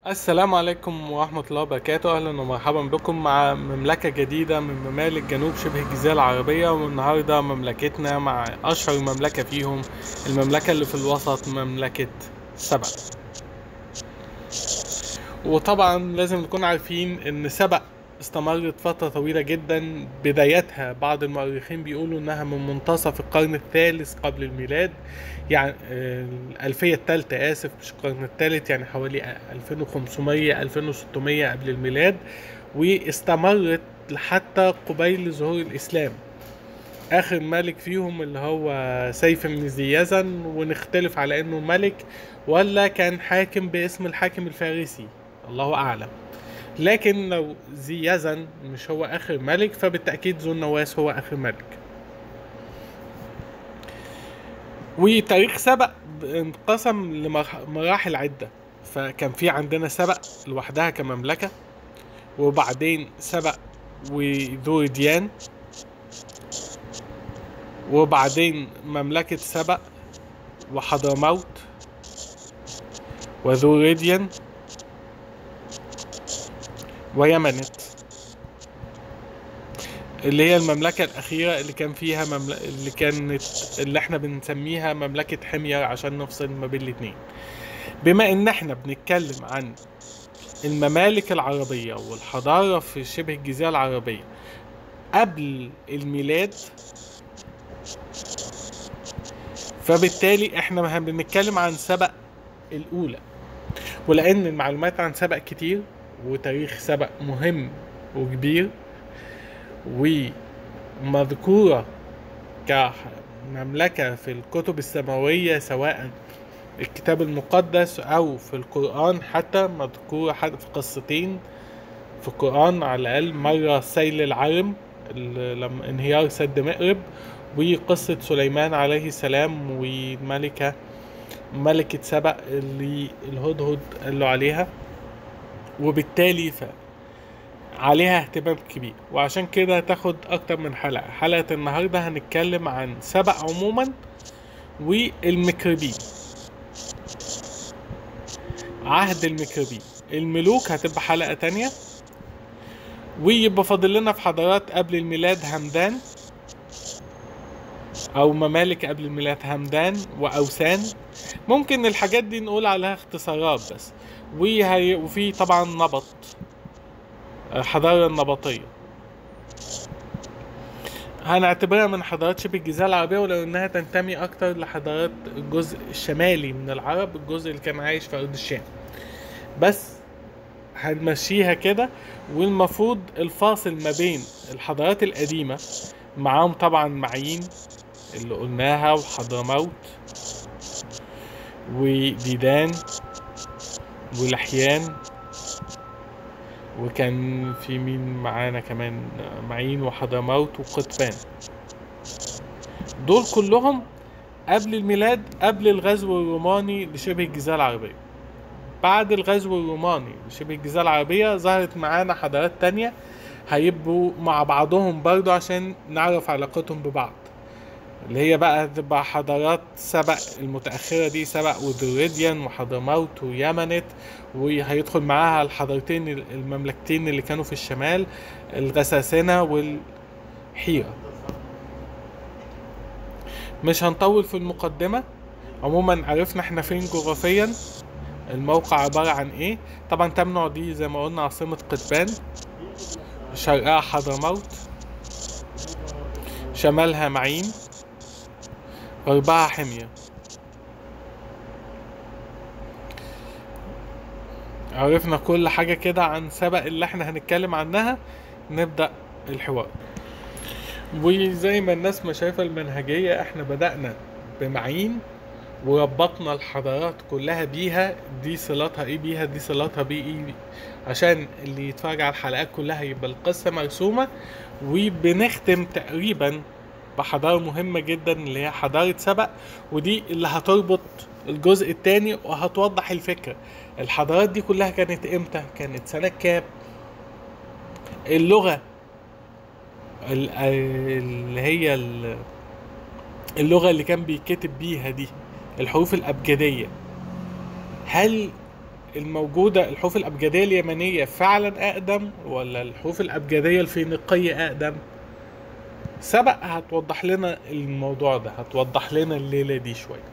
السلام عليكم ورحمة الله وبركاته أهلا ومرحبا بكم مع مملكة جديدة من ممالك جنوب شبه الجزيرة العربية والنهاردة مملكتنا مع أشهر مملكة فيهم المملكة اللي في الوسط مملكة سبأ وطبعا لازم نكون عارفين إن سبأ استمرت فترة طويلة جدا بدايتها بعض المؤرخين بيقولوا إنها من منتصف القرن الثالث قبل الميلاد يعني آه، الألفية الثالثة آسف مش القرن الثالث يعني حوالي 2500 2600 قبل الميلاد واستمرت لحتى قبيل ظهور الإسلام آخر ملك فيهم اللي هو سيف بن زيزن ونختلف على إنه ملك ولا كان حاكم باسم الحاكم الفارسي الله أعلم لكن لو زيزن مش هو آخر ملك فبالتأكيد ذو النواس هو آخر ملك وتاريخ سبأ انقسم لمراحل عدة فكان في عندنا سبأ لوحدها كمملكة وبعدين سبأ وذو ديان وبعدين مملكة سبأ وحضرموت وذو ريديان ويمنت اللي هي المملكة الأخيرة اللي كان فيها ممل... اللي كانت اللي احنا بنسميها مملكة حمير عشان نفصل ما بين الاتنين بما ان احنا بنتكلم عن الممالك العربية والحضارة في شبه الجزيرة العربية قبل الميلاد فبالتالي احنا بنتكلم عن سبق الأولى ولأن المعلومات عن سبق كتير وتاريخ سبق مهم وكبير ومذكورة كمملكة في الكتب السماوية سواء الكتاب المقدس أو في القرآن حتى مذكورة حتى في قصتين في القرآن على الأقل مرة سيل العرم ال- لما انهيار سد مأرب وقصة سليمان عليه السلام والملكة ملكة سبأ اللي الهدهد قال له عليها وبالتالي ف عليها اهتمام كبير وعشان كده هتاخد اكتر من حلقة حلقة النهاردة هنتكلم عن سبأ عموما والمكربين عهد المكربين الملوك هتبقى حلقة تانية ويبقى فاضل لنا في حضارات قبل الميلاد همدان او ممالك قبل الميلاد همدان واوسان ممكن الحاجات دي نقول عليها اختصارات بس وهي وفي طبعا نبط الحضارة النبطية هنعتبرها من حضارات شبه الجزيرة العربية ولو انها تنتمي اكتر لحضارات الجزء الشمالي من العرب الجزء اللي كان عايش في ارض الشام بس هنمشيها كده والمفروض الفاصل ما بين الحضارات القديمة معاهم طبعا معين اللي قلناها وحضرموت وديدان ولحيان وكان في مين معانا كمان معين وحضرموت وقطبان دول كلهم قبل الميلاد قبل الغزو الروماني لشبه الجزيرة العربية بعد الغزو الروماني لشبه الجزيرة العربية ظهرت معانا حضارات تانية هيبقوا مع بعضهم برضو عشان نعرف علاقتهم ببعض اللي هي بقى تبقى حضارات سبق المتأخرة دي سبق ودريديان وحضرموت ويمنت وهيدخل معاها الحضارتين المملكتين اللي كانوا في الشمال الغساسنة والحيرة مش هنطول في المقدمة عموما عرفنا احنا فين جغرافيا الموقع عبارة عن ايه طبعا تمنع دي زي ما قلنا عاصمة قطبان شرقها حضرموت شمالها معين غربها حمية عرفنا كل حاجة كده عن سبق اللي احنا هنتكلم عنها نبدأ الحوار وزي ما الناس ما شايفة المنهجية احنا بدأنا بمعين وربطنا الحضارات كلها بيها دي صلاتها ايه بيها دي صلاتها بيه ايه عشان اللي يتفرج على الحلقات كلها يبقى القصة مرسومة وبنختم تقريبا بحضارة مهمة جدا اللي هي حضارة سبأ ودي اللي هتربط الجزء التاني وهتوضح الفكرة الحضارات دي كلها كانت امتى كانت سنة كام اللغة ال- اللي هي ال- اللغة اللي كان بيتكتب بيها دي الحروف الأبجدية هل الموجودة الحروف الأبجدية اليمنية فعلا أقدم ولا الحروف الأبجدية الفينيقية أقدم سبق هتوضح لنا الموضوع ده هتوضح لنا الليلة دي شوية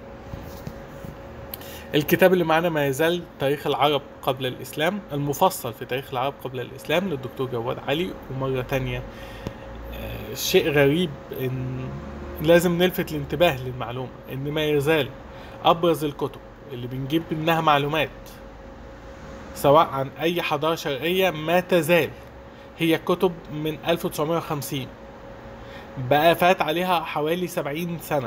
الكتاب اللي معانا ما يزال تاريخ العرب قبل الإسلام المفصل في تاريخ العرب قبل الإسلام للدكتور جواد علي ومرة تانية آه، شيء غريب إن لازم نلفت الانتباه للمعلومة إن ما يزال أبرز الكتب اللي بنجيب منها معلومات سواء عن أي حضارة شرقية ما تزال هي كتب من 1950 بقى فات عليها حوالي 70 سنة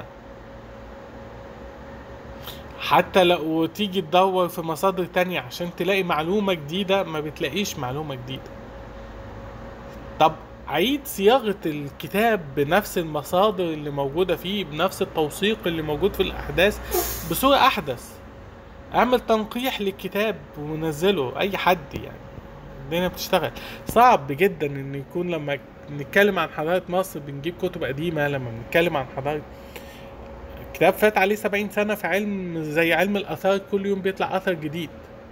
حتى لو تيجي تدور في مصادر تانية عشان تلاقي معلومة جديدة ما بتلاقيش معلومة جديدة طب عيد صياغة الكتاب بنفس المصادر اللي موجودة فيه بنفس التوثيق اللي موجود في الأحداث بصورة أحدث اعمل تنقيح للكتاب ونزله أي حد يعني الدنيا بتشتغل صعب جدا ان يكون لما نتكلم عن حضارة مصر بنجيب كتب قديمة لما بنتكلم عن حضارة كتاب فات عليه سبعين سنة في علم زي علم الآثار كل يوم بيطلع أثر جديد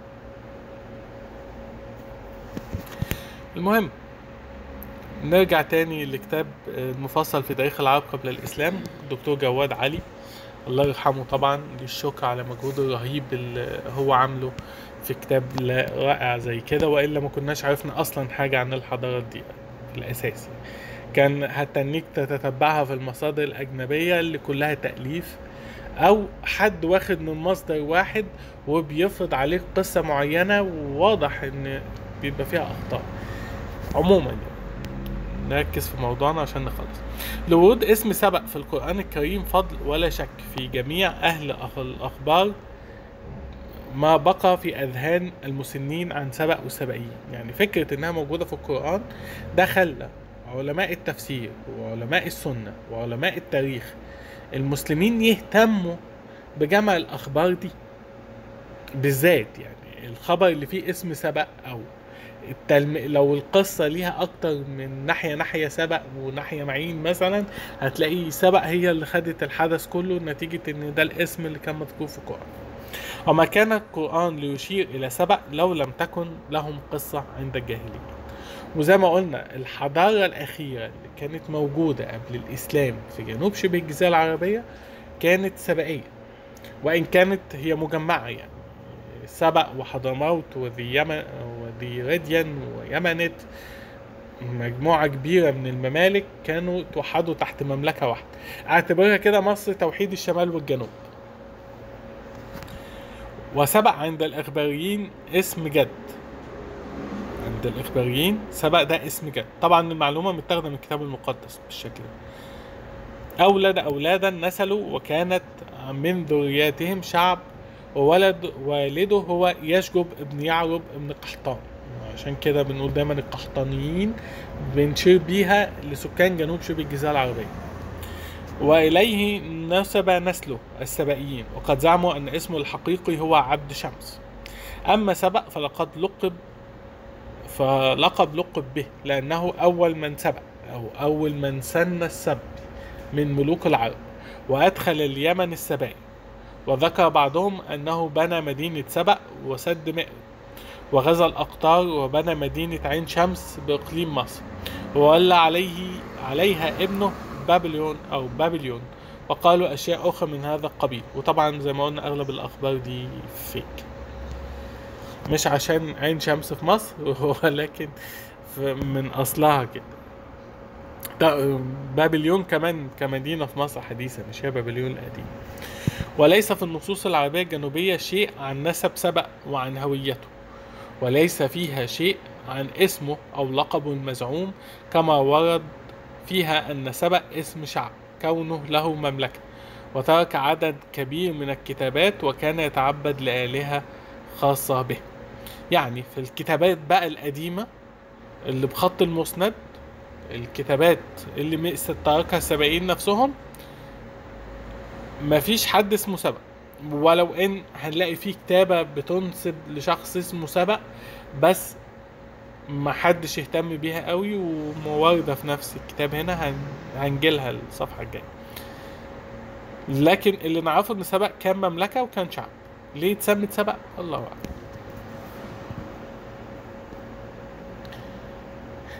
المهم نرجع تاني لكتاب المفصل في تاريخ العرب قبل الإسلام الدكتور جواد علي الله يرحمه طبعا للشكر على مجهوده الرهيب اللي هو عامله في كتاب لا- رائع زي كده والا ما كناش عرفنا اصلا حاجه عن الحضارات دي في الاساس يعني. كان هتنيك تتتبعها في المصادر الاجنبيه اللي كلها تاليف او حد واخد من مصدر واحد وبيفرض عليك قصه معينه وواضح ان بيبقى فيها اخطاء عموما يعني نركز في موضوعنا عشان نخلص لورود اسم سبق في القرآن الكريم فضل ولا شك في جميع أهل أخ- الأخبار ما بقى في أذهان المسنين عن سبق والسبقيين يعني فكرة إنها موجودة في القرآن ده خلى علماء التفسير وعلماء السنة وعلماء التاريخ المسلمين يهتموا بجمع الأخبار دي بالذات يعني الخبر اللي فيه اسم سبق أو التلم... لو القصة ليها أكتر من ناحية ناحية سبق وناحية معين مثلا هتلاقي سبق هي اللي خدت الحدث كله نتيجة إن ده الاسم اللي كان مذكور في القرآن وما كان القرآن ليشير إلى سبق لو لم تكن لهم قصة عند الجاهلية وزي ما قلنا الحضارة الأخيرة اللي كانت موجودة قبل الإسلام في جنوب شبه الجزيرة العربية كانت سبقية وإن كانت هي مجمعة يعني سبق وحضرموت وذي يمن وذي رديان ويمنت مجموعة كبيرة من الممالك كانوا توحدوا تحت مملكة واحدة اعتبرها كده مصر توحيد الشمال والجنوب وسبق عند الإخباريين اسم جد عند الإخباريين سبق ده اسم جد طبعا المعلومة متاخدة من الكتاب المقدس بالشكل ده أولد أولادا نسلوا وكانت من ذرياتهم شعب وولد والده هو يشجب ابن يعرب ابن قحطان عشان كده بنقول دايما القحطانيين بنشير بيها لسكان جنوب شبه الجزيرة العربية وإليه نسب نسله السبائيين وقد زعموا أن اسمه الحقيقي هو عبد شمس أما سبأ فلقد لقب فلقب لقب به لأنه أول من سبق أو أول من سن السب من ملوك العرب وأدخل اليمن السبائي وذكر بعضهم أنه بنى مدينة سبأ وسد مئر وغزا الأقطار وبنى مدينة عين شمس بإقليم مصر وولى عليه عليها ابنه بابليون أو بابليون وقالوا أشياء أخرى من هذا القبيل وطبعا زي ما قلنا أغلب الأخبار دي فيك مش عشان عين شمس في مصر ولكن في- من أصلها كده ده بابليون كمان كمدينة في مصر حديثة مش هي بابليون القديمة وليس في النصوص العربية الجنوبية شيء عن نسب سبأ وعن هويته وليس فيها شيء عن اسمه أو لقبه المزعوم كما ورد فيها أن سبأ اسم شعب كونه له مملكة وترك عدد كبير من الكتابات وكان يتعبد لآلهة خاصة به يعني في الكتابات بقى القديمة اللي بخط المسند الكتابات اللي مئس تركها السبعين نفسهم مفيش حد اسمه سبق ولو ان هنلاقي فيه كتابة بتنسب لشخص اسمه سبق بس ما حدش يهتم بيها قوي ومواردة في نفس الكتاب هنا هن... هنجيلها الصفحة الجاية لكن اللي نعرفه ان سبق كان مملكة وكان شعب ليه اتسمت سبق الله اعلم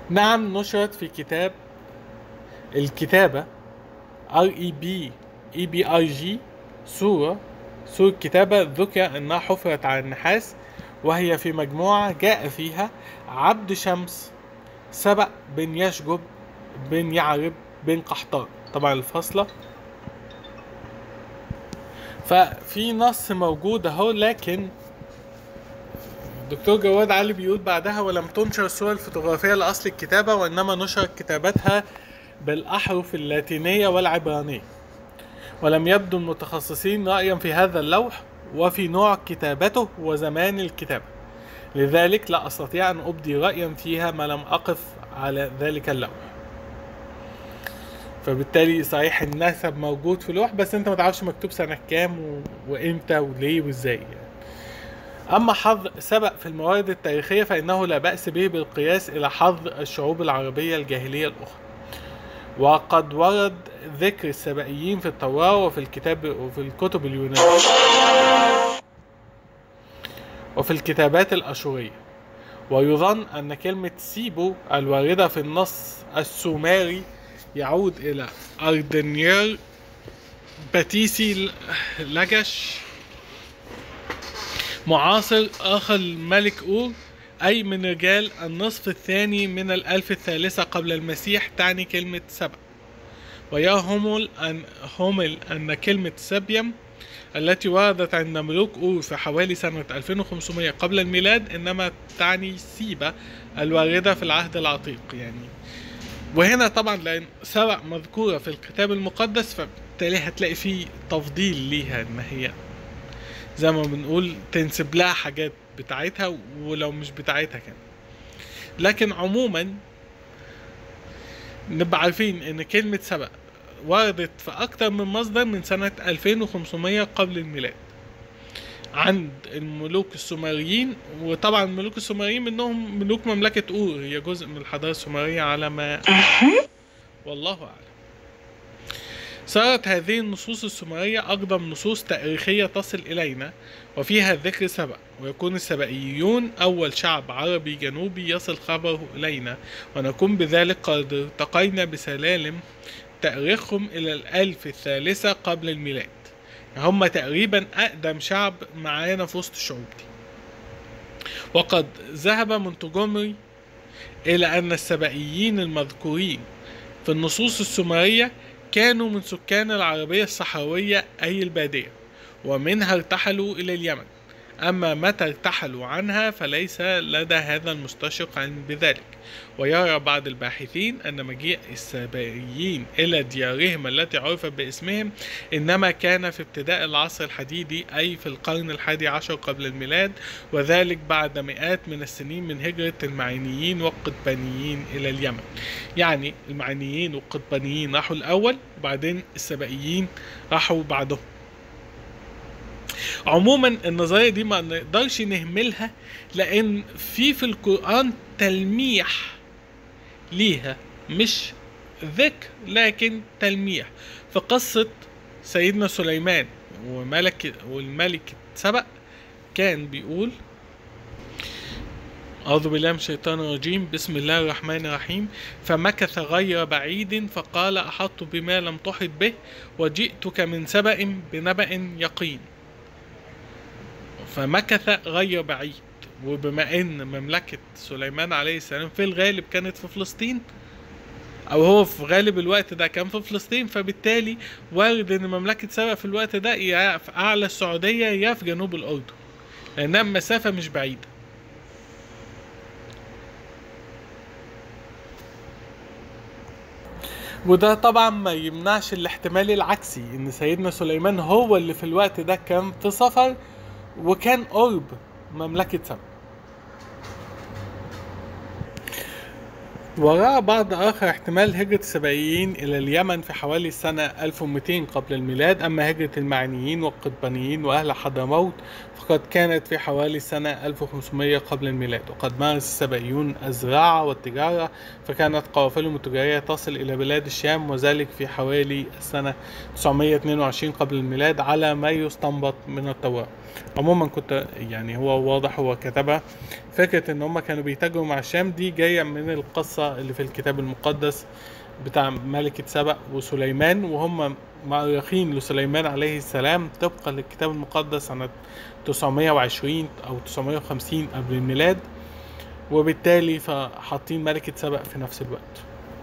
نعم نشرت في كتاب الكتابة R E B E B I G سورة سورة كتابة ذكر أنها حفرت على النحاس وهي في مجموعة جاء فيها عبد شمس سبق بن يشجب بن يعرب بن قحطان طبعا الفاصلة ففي نص موجود اهو لكن دكتور جواد علي بيقول بعدها ولم تنشر الصورة الفوتوغرافية لأصل الكتابة وإنما نشرت كتابتها بالأحرف اللاتينية والعبرانية ولم يبدو المتخصصين رأيا في هذا اللوح وفي نوع كتابته وزمان الكتابة لذلك لا أستطيع أن أبدي رأيا فيها ما لم أقف على ذلك اللوح فبالتالي صحيح النسب موجود في اللوح بس انت ما تعرفش مكتوب سنة كام و... وامتى وليه وازاي يعني. أما حظ سبق في الموارد التاريخية فإنه لا بأس به بالقياس إلى حظ الشعوب العربية الجاهلية الأخرى وقد ورد ذكر السبائيين في التوراة وفي الكتاب وفي الكتب اليونانية وفي الكتابات الأشورية ويظن أن كلمة سيبو الواردة في النص السومري يعود إلى أردنير باتيسي لجش معاصر آخر الملك أور أي من رجال النصف الثاني من الألف الثالثة قبل المسيح تعني كلمة سبع ويرى همل أن همل أن كلمة سبيم التي وردت عند ملوك أور في حوالي سنة 2500 قبل الميلاد إنما تعني سيبة الواردة في العهد العتيق يعني وهنا طبعا لأن سبع مذكورة في الكتاب المقدس فبالتالي هتلاقي فيه تفضيل ليها إن هي زي ما بنقول تنسب لها حاجات بتاعتها ولو مش بتاعتها كمان لكن عموما نبقى عارفين ان كلمة سبق وردت في اكتر من مصدر من سنة 2500 قبل الميلاد عند الملوك السومريين وطبعا الملوك السومريين منهم ملوك مملكة أور هي جزء من الحضارة السومرية على ما والله أعلم صارت هذه النصوص السومرية أقدم نصوص تاريخية تصل إلينا وفيها ذكر سبأ ويكون السبئيون أول شعب عربي جنوبي يصل خبره إلينا ونكون بذلك قد ارتقينا بسلالم تاريخهم إلى الألف الثالثة قبل الميلاد هم تقريبا أقدم شعب معانا في وسط الشعوب دي وقد ذهب منتجومري إلى أن السبئيين المذكورين في النصوص السومرية كانوا من سكان العربية الصحراوية أي البادية ومنها ارتحلوا إلى اليمن أما متى ارتحلوا عنها فليس لدى هذا المستشرق علم بذلك ويرى بعض الباحثين أن مجيء السبائيين إلى ديارهم التي عرفت باسمهم إنما كان في ابتداء العصر الحديدي أي في القرن الحادي عشر قبل الميلاد وذلك بعد مئات من السنين من هجرة المعينيين والقطبانيين إلى اليمن يعني المعينيين والقطبانيين راحوا الأول وبعدين السبائيين راحوا بعدهم عموما النظريه دي ما نقدرش نهملها لان في في القران تلميح ليها مش ذكر لكن تلميح في قصه سيدنا سليمان وملك والملك سبق كان بيقول أعوذ بالله من الشيطان الرجيم بسم الله الرحمن الرحيم فمكث غير بعيد فقال أحطت بما لم تحط به وجئتك من سبأ بنبأ يقين فمكث غير بعيد وبما ان مملكة سليمان عليه السلام في الغالب كانت في فلسطين او هو في غالب الوقت ده كان في فلسطين فبالتالي وارد ان مملكة سبأ في الوقت ده يا في اعلى السعودية يا في جنوب الاردن لانها مسافة مش بعيدة وده طبعا ما يمنعش الاحتمال العكسي ان سيدنا سليمان هو اللي في الوقت ده كان في سفر وكان قرب مملكة سبأ ورأى بعض آخر احتمال هجرة السبائيين إلى اليمن في حوالي سنة 1200 قبل الميلاد أما هجرة المعنيين والقطبانيين وأهل حضرموت فقد كانت في حوالي سنة 1500 قبل الميلاد وقد مارس السبائيون الزراعة والتجارة فكانت قوافلهم التجارية تصل إلى بلاد الشام وذلك في حوالي السنة 922 قبل الميلاد على ما يستنبط من التوراة عموما كنت يعني هو واضح هو كتبها فكرة ان هم كانوا بيتاجروا مع الشام دي جاية من القصة اللي في الكتاب المقدس بتاع ملكة سبأ وسليمان وهم مؤرخين لسليمان عليه السلام طبقا للكتاب المقدس سنة 920 أو 950 قبل الميلاد وبالتالي فحاطين ملكة سبأ في نفس الوقت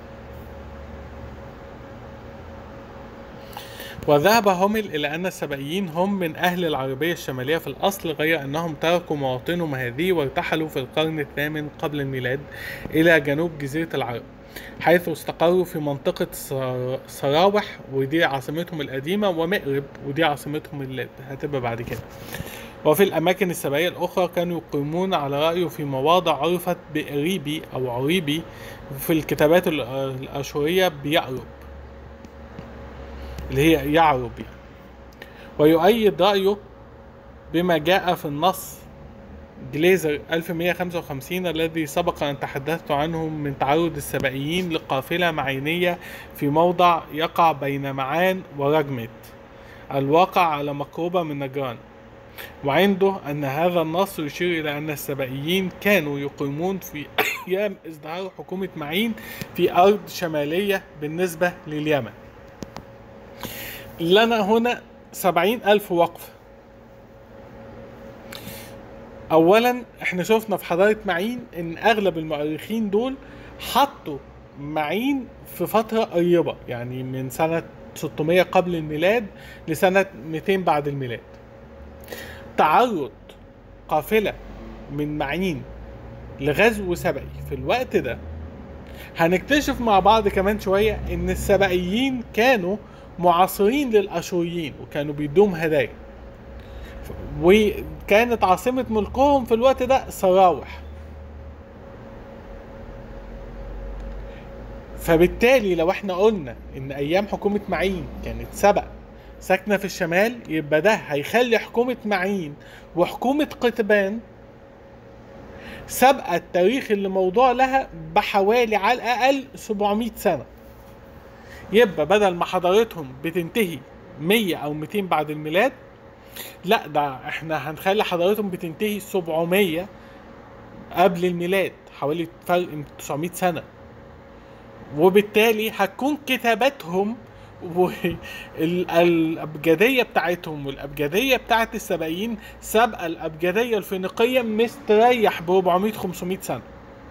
وذهب هومل إلى أن السبائيين هم من أهل العربية الشمالية في الأصل غير أنهم تركوا مواطنهم هذه وارتحلوا في القرن الثامن قبل الميلاد إلى جنوب جزيرة العرب حيث استقروا في منطقة سرا- سراوح ودي عاصمتهم القديمة ومأرب ودي عاصمتهم اللي هتبقى بعد كده وفي الأماكن السبعية الأخرى كانوا يقيمون على رأيه في مواضع عرفت بإريبي أو عريبي في الكتابات ال- الأشورية بيعرب اللي هي يعرب يعني ويؤيد رأيه بما جاء في النص جليزر 1155 الذي سبق أن تحدثت عنه من تعرض السبائيين لقافلة معينية في موضع يقع بين معان ورجمت الواقع على مقربة من نجران وعنده أن هذا النص يشير إلى أن السبائيين كانوا يقيمون في أيام ازدهار حكومة معين في أرض شمالية بالنسبة لليمن لنا هنا سبعين ألف وقف أولا احنا شفنا في حضارة معين إن أغلب المؤرخين دول حطوا معين في فترة قريبة يعني من سنة 600 قبل الميلاد لسنة 200 بعد الميلاد تعرض قافلة من معين لغزو سبئي في الوقت ده هنكتشف مع بعض كمان شوية ان السبئيين كانوا معاصرين للاشوريين وكانوا بيدوم هدايا وكانت عاصمة ملكهم في الوقت ده سراوح فبالتالي لو احنا قلنا ان ايام حكومة معين كانت سبق ساكنة في الشمال يبقى ده هيخلي حكومة معين وحكومة قطبان سابقة التاريخ اللي موضوع لها بحوالي على الأقل 700 سنة يبقى بدل ما حضارتهم بتنتهي 100 أو 200 بعد الميلاد لا ده احنا هنخلي حضارتهم بتنتهي 700 قبل الميلاد حوالي فرق 900 سنة وبالتالي هتكون كتاباتهم والأبجدية بتاعتهم والأبجدية بتاعت السبائيين سابقة الأبجدية الفينيقية مستريح ب 400 500 سنة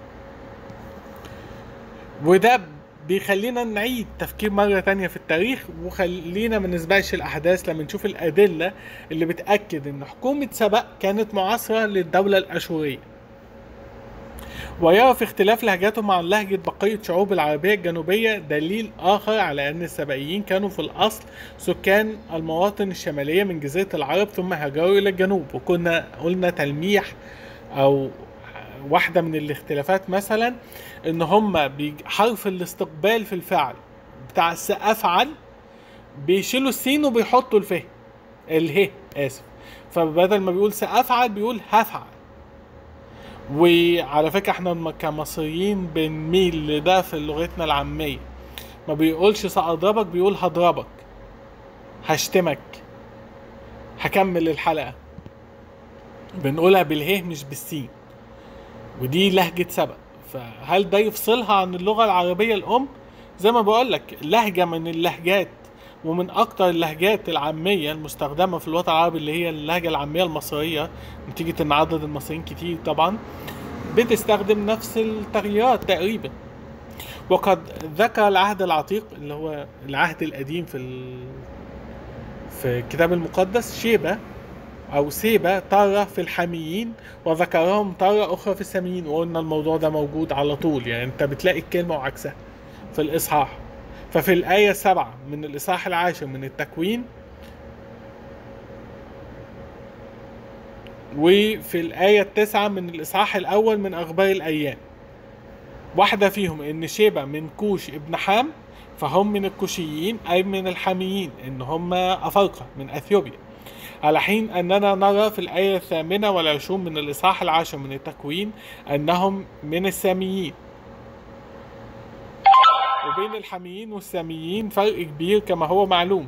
وده بيخلينا نعيد تفكير مرة تانية في التاريخ وخلينا ما نسبقش الأحداث لما نشوف الأدلة اللي بتأكد إن حكومة سبأ كانت معاصرة للدولة الأشورية ويرى في اختلاف لهجاتهم عن لهجة بقية شعوب العربية الجنوبية دليل آخر على أن السبائيين كانوا في الأصل سكان المواطن الشمالية من جزيرة العرب ثم هاجروا إلى الجنوب وكنا قلنا تلميح أو واحدة من الاختلافات مثلا إن هم بيج- حرف الاستقبال في الفعل بتاع أفعل بيشيلوا السين وبيحطوا الفه اله آسف فبدل ما بيقول سأفعل بيقول هفعل وعلى فكرة احنا الم- كمصريين بنميل لده في لغتنا العامية ما بيقولش سأضربك بيقول هضربك هشتمك هكمل الحلقة بنقولها بالهه مش بالسين ودي لهجة سبق فهل ده يفصلها عن اللغة العربية الأم؟ زي ما بقولك لهجة من اللهجات ومن أكتر اللهجات العامية المستخدمة في الوطن العربي اللي هي اللهجة العامية المصرية نتيجة إن عدد المصريين كتير طبعا بتستخدم نفس التغييرات تقريبا وقد ذكر العهد العتيق اللي هو العهد القديم في ال... في الكتاب المقدس شيبة أو سيبة تارة في الحاميين وذكرهم تارة أخرى في الساميين وقلنا الموضوع ده موجود على طول يعني أنت بتلاقي الكلمة وعكسها في الإصحاح ففي الآية السابعة من الإصحاح العاشر من التكوين وفي الآية التاسعة من الإصحاح الأول من أخبار الأيام واحدة فيهم إن شيبة من كوش ابن حام فهم من الكوشيين أي من الحاميين إن هم أفارقة من أثيوبيا على حين أننا نرى في الآية الثامنة والعشرون من الإصحاح العاشر من التكوين أنهم من الساميين وبين الحاميين والساميين فرق كبير كما هو معلوم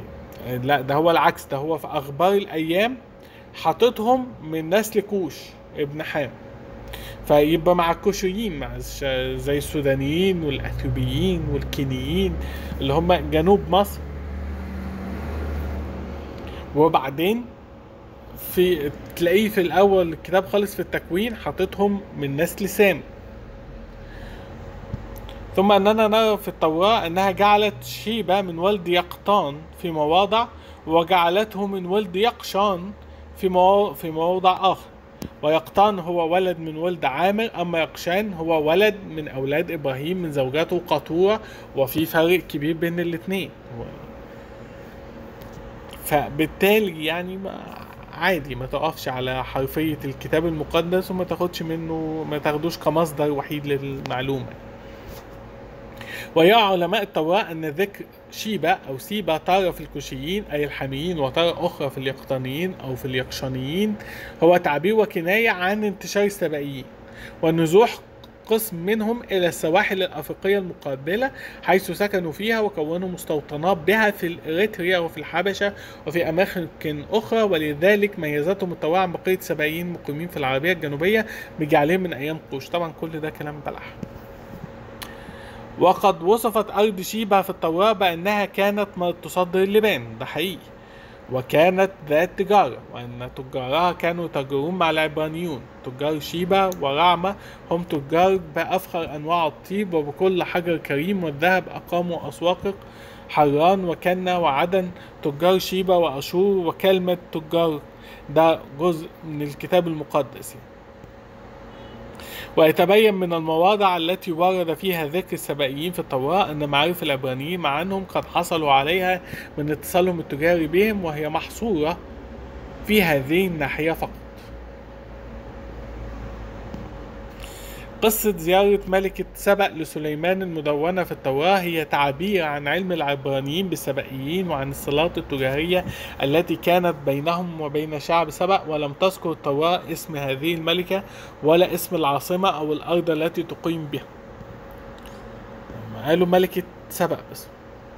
يعني لا ده هو العكس ده هو في أخبار الأيام حاططهم من نسل كوش ابن حام فيبقى مع الكوشيين مع الش- زي السودانيين والاثيوبيين والكينيين اللي هم جنوب مصر وبعدين في تلاقيه في الاول الكتاب خالص في التكوين حاططهم من نسل سام ثم اننا نرى في التوراة انها جعلت شيبة من ولد يقطان في مواضع وجعلته من ولد يقشان في موا- في موضع اخر ويقطان هو ولد من ولد عامر اما يقشان هو ولد من اولاد ابراهيم من زوجته قطوره وفي فرق كبير بين الاثنين فبالتالي يعني ما عادي ما تقفش على حرفية الكتاب المقدس وما تاخدش منه ما تاخدوش كمصدر وحيد للمعلومة ويرى علماء التوراة أن ذكر شيبة أو سيبة تارة في الكوشيين أي الحاميين وتارة أخرى في اليقطانيين أو في اليقشانيين هو تعبير وكناية عن انتشار السبائيين ونزوح قسم منهم إلى السواحل الأفريقية المقابلة حيث سكنوا فيها وكونوا مستوطنات بها في إريتريا وفي الحبشة وفي أماكن أخرى ولذلك ميزتهم التوراة عن بقية سبائيين مقيمين في العربية الجنوبية بجعلهم من أيام قوش طبعا كل ده كلام بلح وقد وصفت أرض شيبة في التوراة بأنها كانت ما تصدر اللبان ده حقيقي وكانت ذات تجارة وأن تجارها كانوا يتاجرون مع العبرانيون تجار شيبة ورعمة هم تجار بأفخر أنواع الطيب وبكل حجر كريم والذهب أقاموا أسواق حران وكنة وعدن تجار شيبة وأشور وكلمة تجار ده جزء من الكتاب المقدس يعني. ويتبين من المواضع التي ورد فيها ذكر السبائيين في التوراة أن معارف العبرانيين مع أنهم قد حصلوا عليها من اتصالهم التجاري بهم وهي محصورة في هذه الناحية فقط قصة زيارة ملكة سبأ لسليمان المدونة في التوراة هي تعبير عن علم العبرانيين بالسبائيين وعن الصلات التجارية التي كانت بينهم وبين شعب سبأ ولم تذكر التوراة اسم هذه الملكة ولا اسم العاصمة أو الأرض التي تقيم بها قالوا ملكة سبأ بس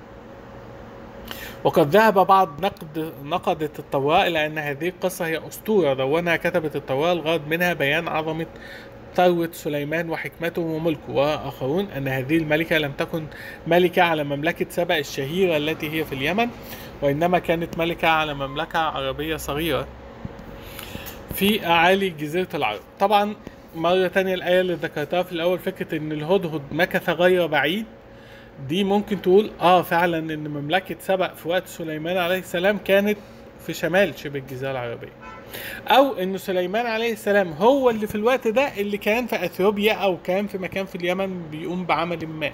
وقد ذهب بعض نقد نقدة التوراة إلى أن هذه القصة هي أسطورة دونها كتبت التوراة الغرض منها بيان عظمة ثروة سليمان وحكمته وملكه وآخرون أن هذه الملكة لم تكن ملكة على مملكة سبأ الشهيرة التي هي في اليمن وإنما كانت ملكة على مملكة عربية صغيرة في أعالي جزيرة العرب طبعا مرة تانية الآية اللي ذكرتها في الأول فكرة إن الهدهد مكث غير بعيد دي ممكن تقول اه فعلا ان مملكة سبأ في وقت سليمان عليه السلام كانت في شمال شبه الجزيرة العربية او ان سليمان عليه السلام هو اللي في الوقت ده اللي كان في اثيوبيا او كان في مكان في اليمن بيقوم بعمل ما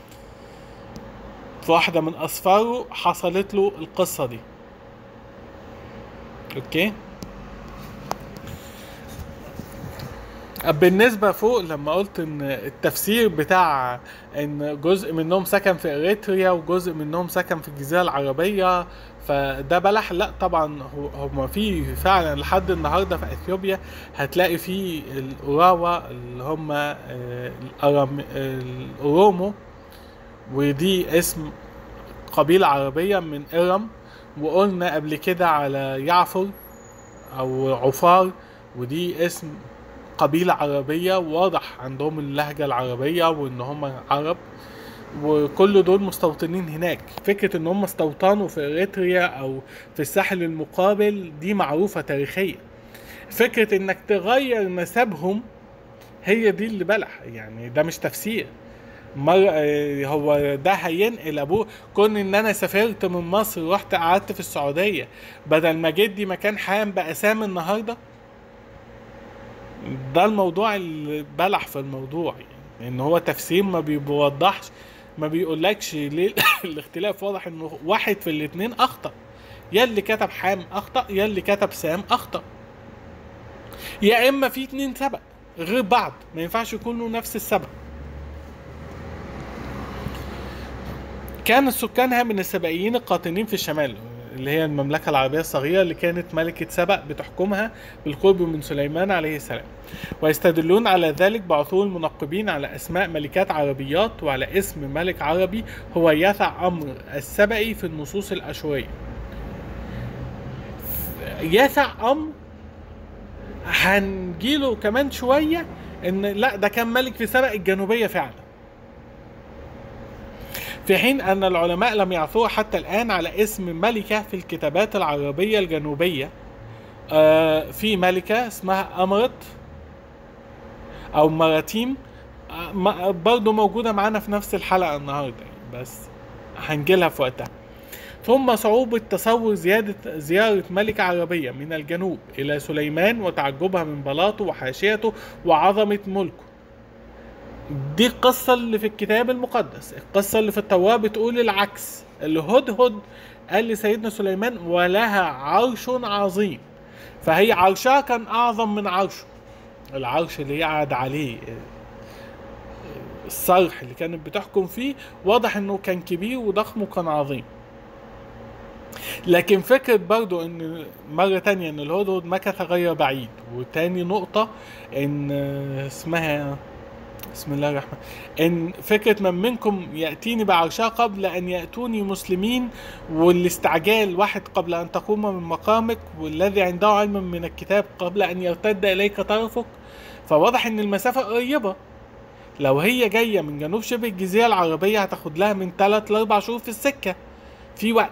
في واحدة من اسفاره حصلت له القصة دي اوكي بالنسبة فوق لما قلت ان التفسير بتاع ان جزء منهم سكن في اريتريا وجزء منهم سكن في الجزيرة العربية فده بلح لا طبعا هو هما في فعلا لحد النهارده في اثيوبيا هتلاقي في الاوراوا اللي هم آه، الأرام- الاورومو ودي اسم قبيلة عربية من إرم وقلنا قبل كده على يعفر أو عفار ودي اسم قبيلة عربية واضح عندهم اللهجة العربية وإن هم عرب وكل دول مستوطنين هناك فكرة ان هم استوطنوا في اريتريا او في الساحل المقابل دي معروفة تاريخيا فكرة انك تغير نسبهم هي دي اللي بلح يعني ده مش تفسير مرة آه، هو ده هينقل ابوه كون ان انا سافرت من مصر ورحت قعدت في السعودية بدل ما جدي مكان حام بقى سام النهارده ده الموضوع اللي بلح في الموضوع يعني ان هو تفسير ما بيوضحش ما بيقولكش ليه الاختلاف واضح انه واحد في الاتنين اخطا يا اللي كتب حام اخطا يا اللي كتب سام اخطا يا اما في اتنين سبق غير بعض ما ينفعش يكونوا نفس السبق كان سكانها من السبائيين القاطنين في الشمال اللي هي المملكة العربية الصغيرة اللي كانت ملكة سبأ بتحكمها بالقرب من سليمان عليه السلام ويستدلون على ذلك بعثور المنقبين على أسماء ملكات عربيات وعلى اسم ملك عربي هو يثع أمر السبئي في النصوص الأشورية يثع أمر هنجيله كمان شويه ان لا ده كان ملك في سبأ الجنوبيه فعلا في حين أن العلماء لم يعثروا حتى الآن على اسم ملكة في الكتابات العربية الجنوبية آه في ملكة اسمها أمرت أو مراتيم آه م- برضو موجودة معانا في نفس الحلقة النهاردة يعني بس هنجيلها في وقتها ثم صعوبة تصور زيادة زيارة ملكة عربية من الجنوب إلى سليمان وتعجبها من بلاطه وحاشيته وعظمة ملكه دي القصة اللي في الكتاب المقدس القصة اللي في التوراة بتقول العكس الهدهد قال لسيدنا سليمان ولها عرش عظيم فهي عرشها كان أعظم من عرشه العرش اللي هي قاعد عليه الصرح اللي كانت بتحكم فيه واضح انه كان كبير وضخم وكان عظيم لكن فكرة برضو ان مرة تانية ان الهدهد مكث غير بعيد وتاني نقطة ان اسمها بسم الله الرحمن ان فكره من منكم ياتيني بعرشها قبل ان ياتوني مسلمين والاستعجال واحد قبل ان تقوم من مقامك والذي عنده علم من الكتاب قبل ان يرتد اليك طرفك فواضح ان المسافه قريبه لو هي جايه من جنوب شبه الجزيره العربيه هتاخد لها من 3 ل 4 شهور في السكه في وقت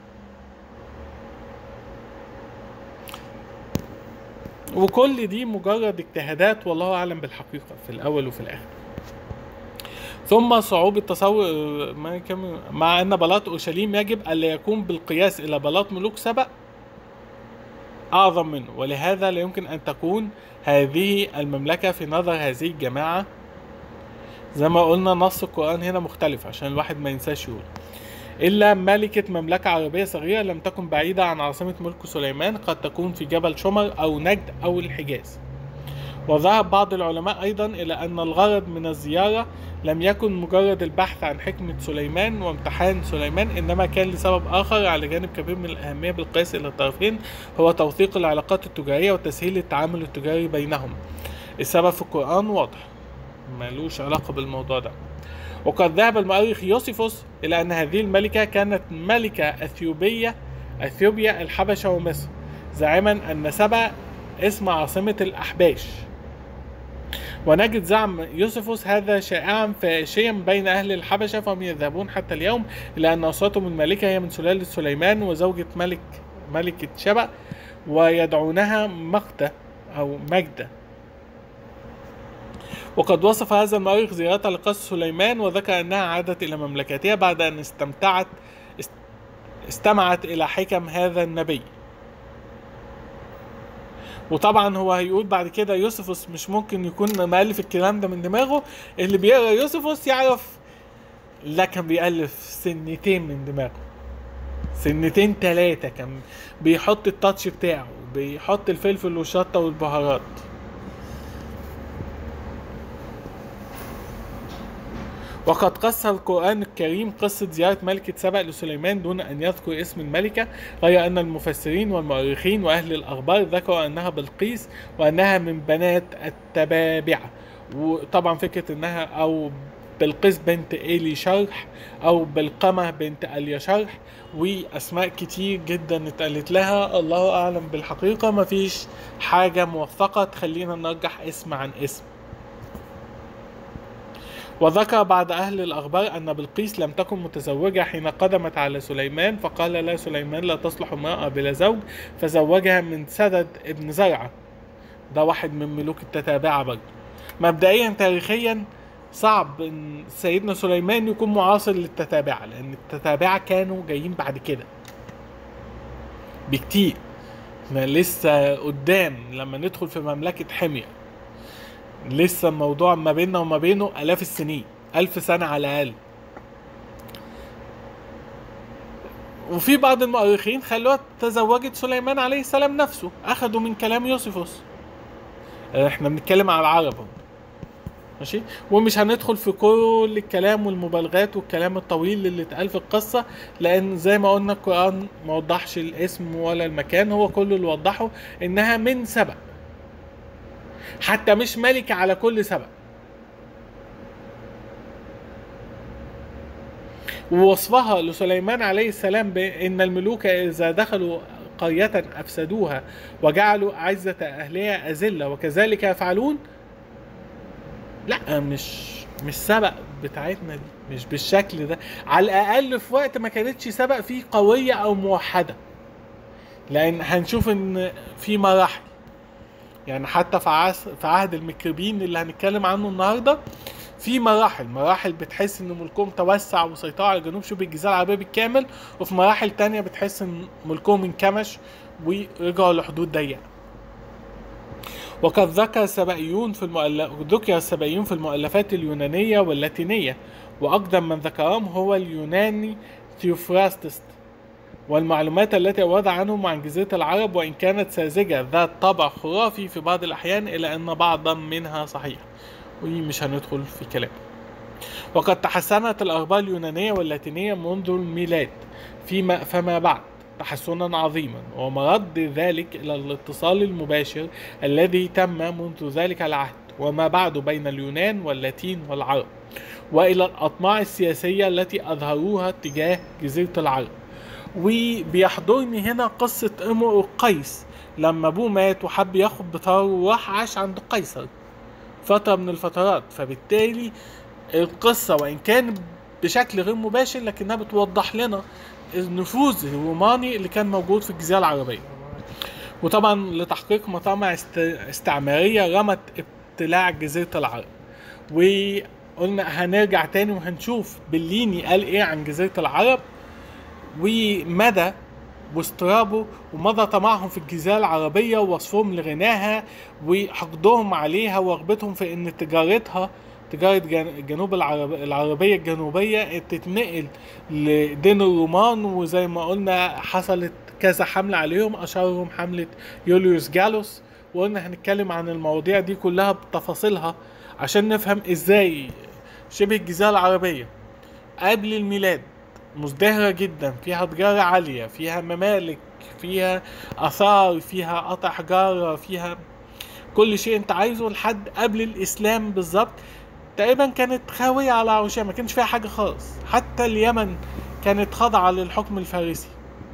وكل دي مجرد اجتهادات والله اعلم بالحقيقه في الاول وفي الاخر ثم صعوبة تصور ما كم مع أن بلاط أورشليم يجب ألا يكون بالقياس إلى بلاط ملوك سبأ أعظم منه ولهذا لا يمكن أن تكون هذه المملكة في نظر هذه الجماعة زي ما قلنا نص القرآن هنا مختلف عشان الواحد ما ينساش يقول إلا ملكة مملكة عربية صغيرة لم تكن بعيدة عن عاصمة ملك سليمان قد تكون في جبل شمر أو نجد أو الحجاز وذهب بعض العلماء أيضا إلى أن الغرض من الزيارة لم يكن مجرد البحث عن حكمة سليمان وامتحان سليمان إنما كان لسبب آخر على جانب كبير من الأهمية بالقياس إلى الطرفين هو توثيق العلاقات التجارية وتسهيل التعامل التجاري بينهم السبب في القرآن واضح ملوش علاقة بالموضوع ده وقد ذهب المؤرخ يوسيفوس إلى أن هذه الملكة كانت ملكة أثيوبية أثيوبيا الحبشة ومصر زاعما أن سبأ اسم عاصمة الأحباش ونجد زعم يوسفوس هذا شائعا فاشيا بين اهل الحبشه فهم يذهبون حتى اليوم الى ان اسرتهم المالكه هي من سلاله سليمان وزوجة ملك ملكة شبأ ويدعونها مقدة او مجدة وقد وصف هذا المؤرخ زيارتها لقصر سليمان وذكر انها عادت الى مملكتها بعد ان استمتعت استمعت الى حكم هذا النبي وطبعا هو هيقول بعد كده يوسفوس مش ممكن يكون مؤلف الكلام ده من دماغه اللي بيقرا يوسفوس يعرف لا كان بيألف سنتين من دماغه سنتين تلاتة كان بيحط التاتش بتاعه بيحط الفلفل والشطة والبهارات وقد قص القرآن الكريم قصة زيارة ملكة سبأ لسليمان دون أن يذكر اسم الملكة غير أن المفسرين والمؤرخين وأهل الأخبار ذكروا أنها بلقيس وأنها من بنات التبابعة وطبعا فكرة أنها أو بلقيس بنت إيلي شرح أو بلقمة بنت أليا شرح وأسماء كتير جدا اتقالت لها الله أعلم بالحقيقة مفيش حاجة موثقة تخلينا نرجح اسم عن اسم وذكر بعض أهل الأخبار أن بلقيس لم تكن متزوجة حين قدمت على سليمان فقال لا سليمان لا تصلح امرأة بلا زوج فزوجها من سدد ابن زرعة ده واحد من ملوك التتابعة برضه مبدئيا تاريخيا صعب ان سيدنا سليمان يكون معاصر للتتابعة لأن التتابعة كانوا جايين بعد كده بكتير احنا لسه قدام لما ندخل في مملكة حمية لسه الموضوع ما بيننا وما بينه آلاف السنين ألف سنة على الأقل وفي بعض المؤرخين خلوها تزوجت سليمان عليه السلام نفسه أخدوا من كلام يوسفوس احنا بنتكلم على العرب اهو ماشي ومش هندخل في كل الكلام والمبالغات والكلام الطويل اللي اتقال في القصة لأن زي ما قلنا القرآن ما وضحش الاسم ولا المكان هو كل اللي وضحه إنها من سبأ حتى مش ملكة على كل سبب ووصفها لسليمان عليه السلام بأن الملوك إذا دخلوا قرية أفسدوها وجعلوا أعزة أهلها أذلة وكذلك يفعلون لا مش مش سبق بتاعتنا دي مش بالشكل ده على الأقل في وقت ما كانتش سبق فيه قوية أو موحدة لأن هنشوف إن في مراحل يعني حتى في عصر في عهد المكربين اللي هنتكلم عنه النهارده في مراحل مراحل بتحس ان ملكهم توسع وسيطروا على جنوب شبه الجزيره العربيه بالكامل وفي مراحل تانية بتحس ان ملكهم انكمش ورجعوا لحدود ضيقه وقد ذكر السبائيون في المؤلف ذكر السبائيون في المؤلفات اليونانيه واللاتينيه واقدم من ذكرهم هو اليوناني ثيوفراستس والمعلومات التي أورد عنهم عن جزيرة العرب وإن كانت ساذجة ذات طابع خرافي في بعض الأحيان إلا أن بعضا منها صحيح ومش هندخل في كلام وقد تحسنت الأخبار اليونانية واللاتينية منذ الميلاد فيما فما بعد تحسنا عظيما ومرد ذلك إلى الاتصال المباشر الذي تم منذ ذلك العهد وما بعد بين اليونان واللاتين والعرب وإلى الأطماع السياسية التي أظهروها تجاه جزيرة العرب وبيحضرني هنا قصة امرؤ قيس لما ابوه مات وحب ياخد بطاره وراح عاش عند قيصر فترة من الفترات فبالتالي القصة وإن كان بشكل غير مباشر لكنها بتوضح لنا النفوذ الروماني اللي كان موجود في الجزيرة العربية وطبعا لتحقيق مطامع است- استعمارية رمت ابتلاع جزيرة العرب وقلنا هنرجع تاني وهنشوف بليني قال ايه عن جزيرة العرب ومدى واسترابه ومدى طمعهم في الجزيرة العربية ووصفهم لغناها وحقدهم عليها ورغبتهم في ان تجارتها تجارة جن- الجنوب العرب العربية الجنوبية تتنقل لدين الرومان وزي ما قلنا حصلت كذا حملة عليهم أشهرهم حملة يوليوس جالوس وقلنا هنتكلم عن المواضيع دي كلها بتفاصيلها عشان نفهم ازاي شبه الجزيرة العربية قبل الميلاد مزدهرة جدا فيها تجارة عالية فيها ممالك فيها آثار فيها قطع حجارة فيها كل شيء انت عايزه لحد قبل الإسلام بالظبط تقريبا كانت خاوية على عروشها ما كانش فيها حاجة خالص حتى اليمن كانت خاضعة للحكم الفارسي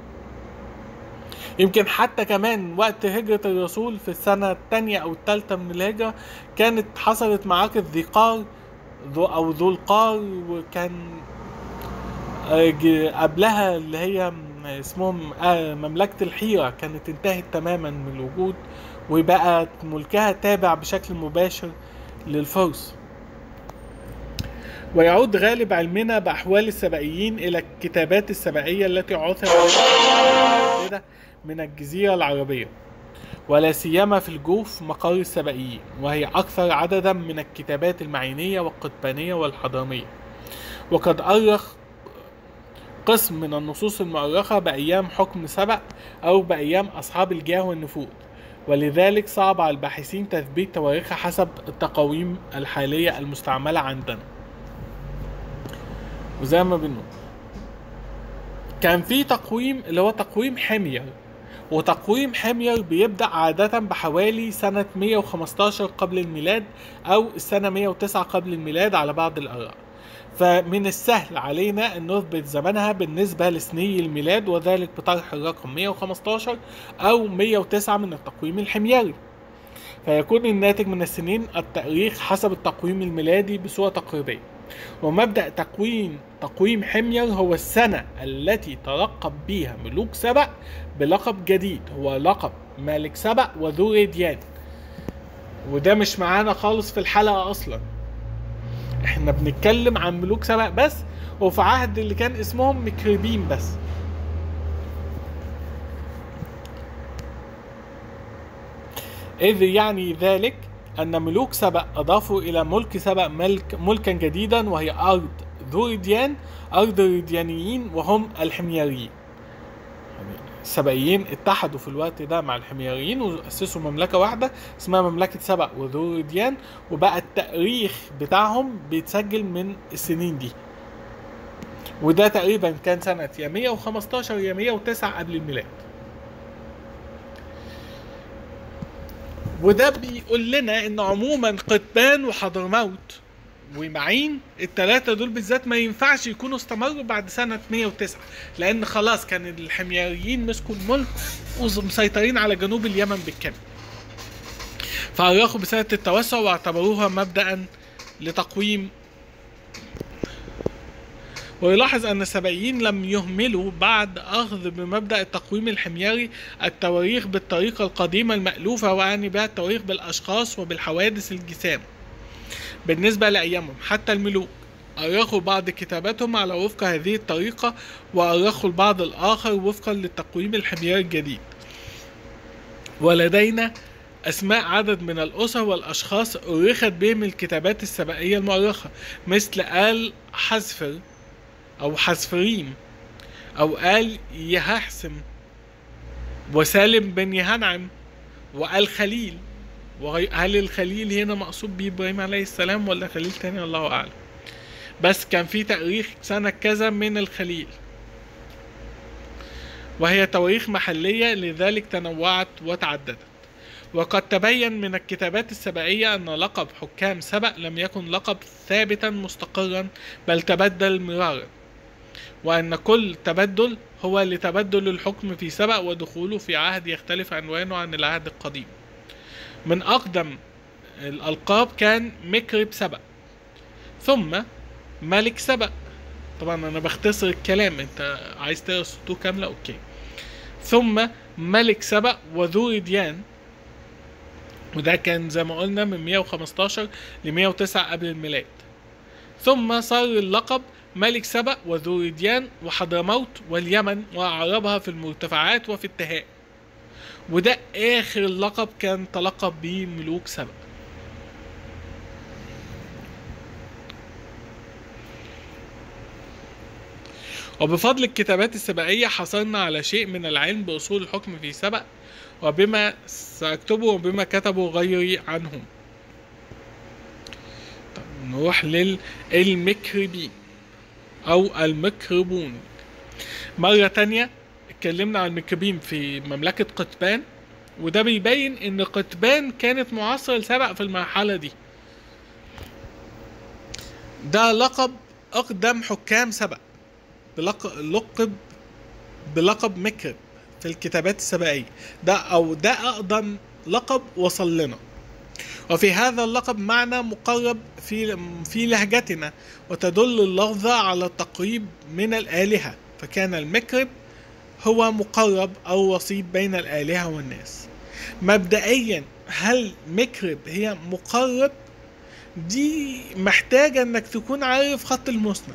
يمكن حتى كمان وقت هجرة الرسول في السنة الثانية أو الثالثة من الهجرة كانت حصلت معركة ذي قار ذو أو ذو القار وكان آه، ج- قبلها اللي هي م- اسمهم آه، مملكة الحيرة كانت انتهت تماما من الوجود وبقت ملكها تابع بشكل مباشر للفرس ويعود غالب علمنا بأحوال السبائيين إلى الكتابات السبائية التي عثر عليها من الجزيرة العربية ولا سيما في الجوف مقر السبائيين وهي أكثر عددا من الكتابات المعينية والقطبانية والحضرمية وقد أرخ قسم من النصوص المؤرخة بأيام حكم سبأ أو بأيام أصحاب الجاه والنفوذ ولذلك صعب على الباحثين تثبيت تواريخها حسب التقاويم الحالية المستعملة عندنا وزي ما بنقول كان في تقويم اللي هو تقويم حمير وتقويم حمير بيبدأ عادة بحوالي سنة 115 قبل الميلاد أو السنة 109 قبل الميلاد على بعض الآراء فمن السهل علينا أن نثبت زمنها بالنسبة لسني الميلاد وذلك بطرح الرقم 115 أو 109 من التقويم الحميري فيكون الناتج من السنين التاريخ حسب التقويم الميلادي بصورة تقريبية ومبدأ تقويم تقويم حمير هو السنة التي تلقب بها ملوك سبأ بلقب جديد هو لقب ملك سبأ وذو ريديان وده مش معانا خالص في الحلقة أصلا احنا بنتكلم عن ملوك سبأ بس وفي عهد اللي كان اسمهم مكربين بس إذ يعني ذلك أن ملوك سبأ أضافوا إلى ملك سبأ ملك ملكا جديدا وهي أرض ذو ريديان أرض الريديانيين وهم الحميريين يعني السبائيين اتحدوا في الوقت ده مع الحميريين وأسسوا مملكة واحدة اسمها مملكة سبأ وذو ريديان وبقى التاريخ بتاعهم بيتسجل من السنين دي وده تقريبا كان سنة يا 115 يا 109 قبل الميلاد وده بيقول لنا ان عموما قطبان وحضرموت ومعين التلاتة دول بالذات ما ينفعش يكونوا استمروا بعد سنة 109 لأن خلاص كان الحميريين مسكوا الملك ومسيطرين على جنوب اليمن بالكامل فأرخوا بسنة التوسع واعتبروها مبدأ لتقويم ويلاحظ أن السبعيين لم يهملوا بعد أخذ بمبدأ التقويم الحميري التواريخ بالطريقة القديمة المألوفة وأعني بها التواريخ بالأشخاص وبالحوادث الجسام بالنسبة لأيامهم حتى الملوك أرخوا بعض كتاباتهم على وفق هذه الطريقة وأرخوا البعض الآخر وفقا للتقويم الحميري الجديد ولدينا أسماء عدد من الأسر والأشخاص أرخت بهم الكتابات السبائية المؤرخة مثل آل حذفر أو حذفريم أو آل يهحسم وسالم بن يهنعم وآل خليل وهل الخليل هنا مقصود بيه إبراهيم عليه السلام ولا خليل تاني الله أعلم بس كان في تاريخ سنة كذا من الخليل وهي تواريخ محلية لذلك تنوعت وتعددت وقد تبين من الكتابات السبعية أن لقب حكام سبأ لم يكن لقب ثابتا مستقرا بل تبدل مرارا وأن كل تبدل هو لتبدل الحكم في سبأ ودخوله في عهد يختلف عنوانه عن العهد القديم من أقدم الألقاب كان مكرب سبأ ثم ملك سبأ طبعا أنا بختصر الكلام أنت عايز تقرا السطور كاملة أوكي ثم ملك سبأ وذو ديان وده كان زي ما قلنا من 115 ل 109 قبل الميلاد ثم صار اللقب ملك سبأ وذو ديان وحضرموت واليمن وأعرابها في المرتفعات وفي التهاء وده آخر لقب كان تلقب به ملوك سبأ وبفضل الكتابات السبعية حصلنا على شيء من العلم بأصول الحكم في سبأ وبما سأكتبه وبما كتبه غيري عنهم طب نروح للمكربين أو المكربون مرة تانية اتكلمنا عن المكربين في مملكة قطبان وده بيبين ان قطبان كانت معاصرة لسبأ في المرحلة دي ده لقب أقدم حكام سبأ لقب بلقب مكرب في الكتابات السبائية ده أو ده أقدم لقب وصل لنا وفي هذا اللقب معنى مقرب في في لهجتنا وتدل اللفظة على التقريب من الآلهة فكان المكرب هو مقرب أو وسيط بين الآلهة والناس مبدئيا هل مكرب هي مقرب دي محتاجة انك تكون عارف خط المسند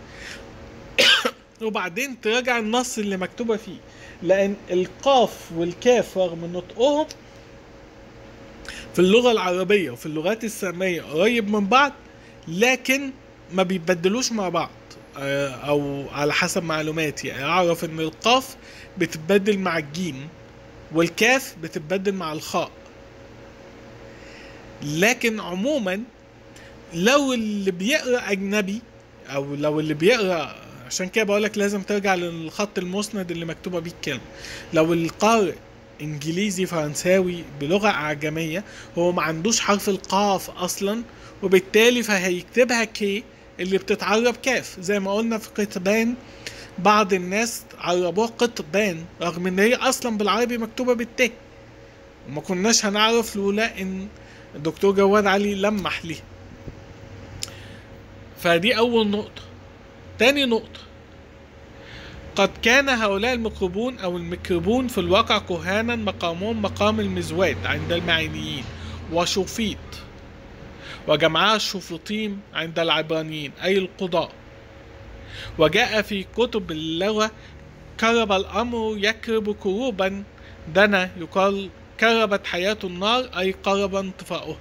وبعدين تراجع النص اللي مكتوبة فيه لأن القاف والكاف رغم نطقهم في اللغة العربية وفي اللغات السامية قريب من بعض لكن ما بيتبدلوش مع بعض أو على حسب معلوماتي يعني أعرف إن القاف بتتبدل مع الجيم والكاف بتتبدل مع الخاء لكن عموما لو اللي بيقرا اجنبي او لو اللي بيقرا عشان كده بقولك لازم ترجع للخط المسند اللي مكتوبه بيه الكلمه لو القارئ انجليزي فرنساوي بلغه اعجميه هو ما عندوش حرف القاف اصلا وبالتالي فهيكتبها كي اللي بتتعرب كاف زي ما قلنا في قطبان بعض الناس عربوها قطبان رغم ان هي اصلا بالعربي مكتوبه بالت وما كناش هنعرف لولا ان الدكتور جواد علي لمح ليها فدي اول نقطة تاني نقطة قد كان هؤلاء المكربون او المكربون في الواقع كهانا مقامهم مقام المزوات عند المعينيين وشوفيط وجمعها الشوفيطيم عند العبرانيين اي القضاء وجاء في كتب اللغة كرب الأمر يكرب كروبا دنا يقال كربت حياة النار أي قرب انطفاؤها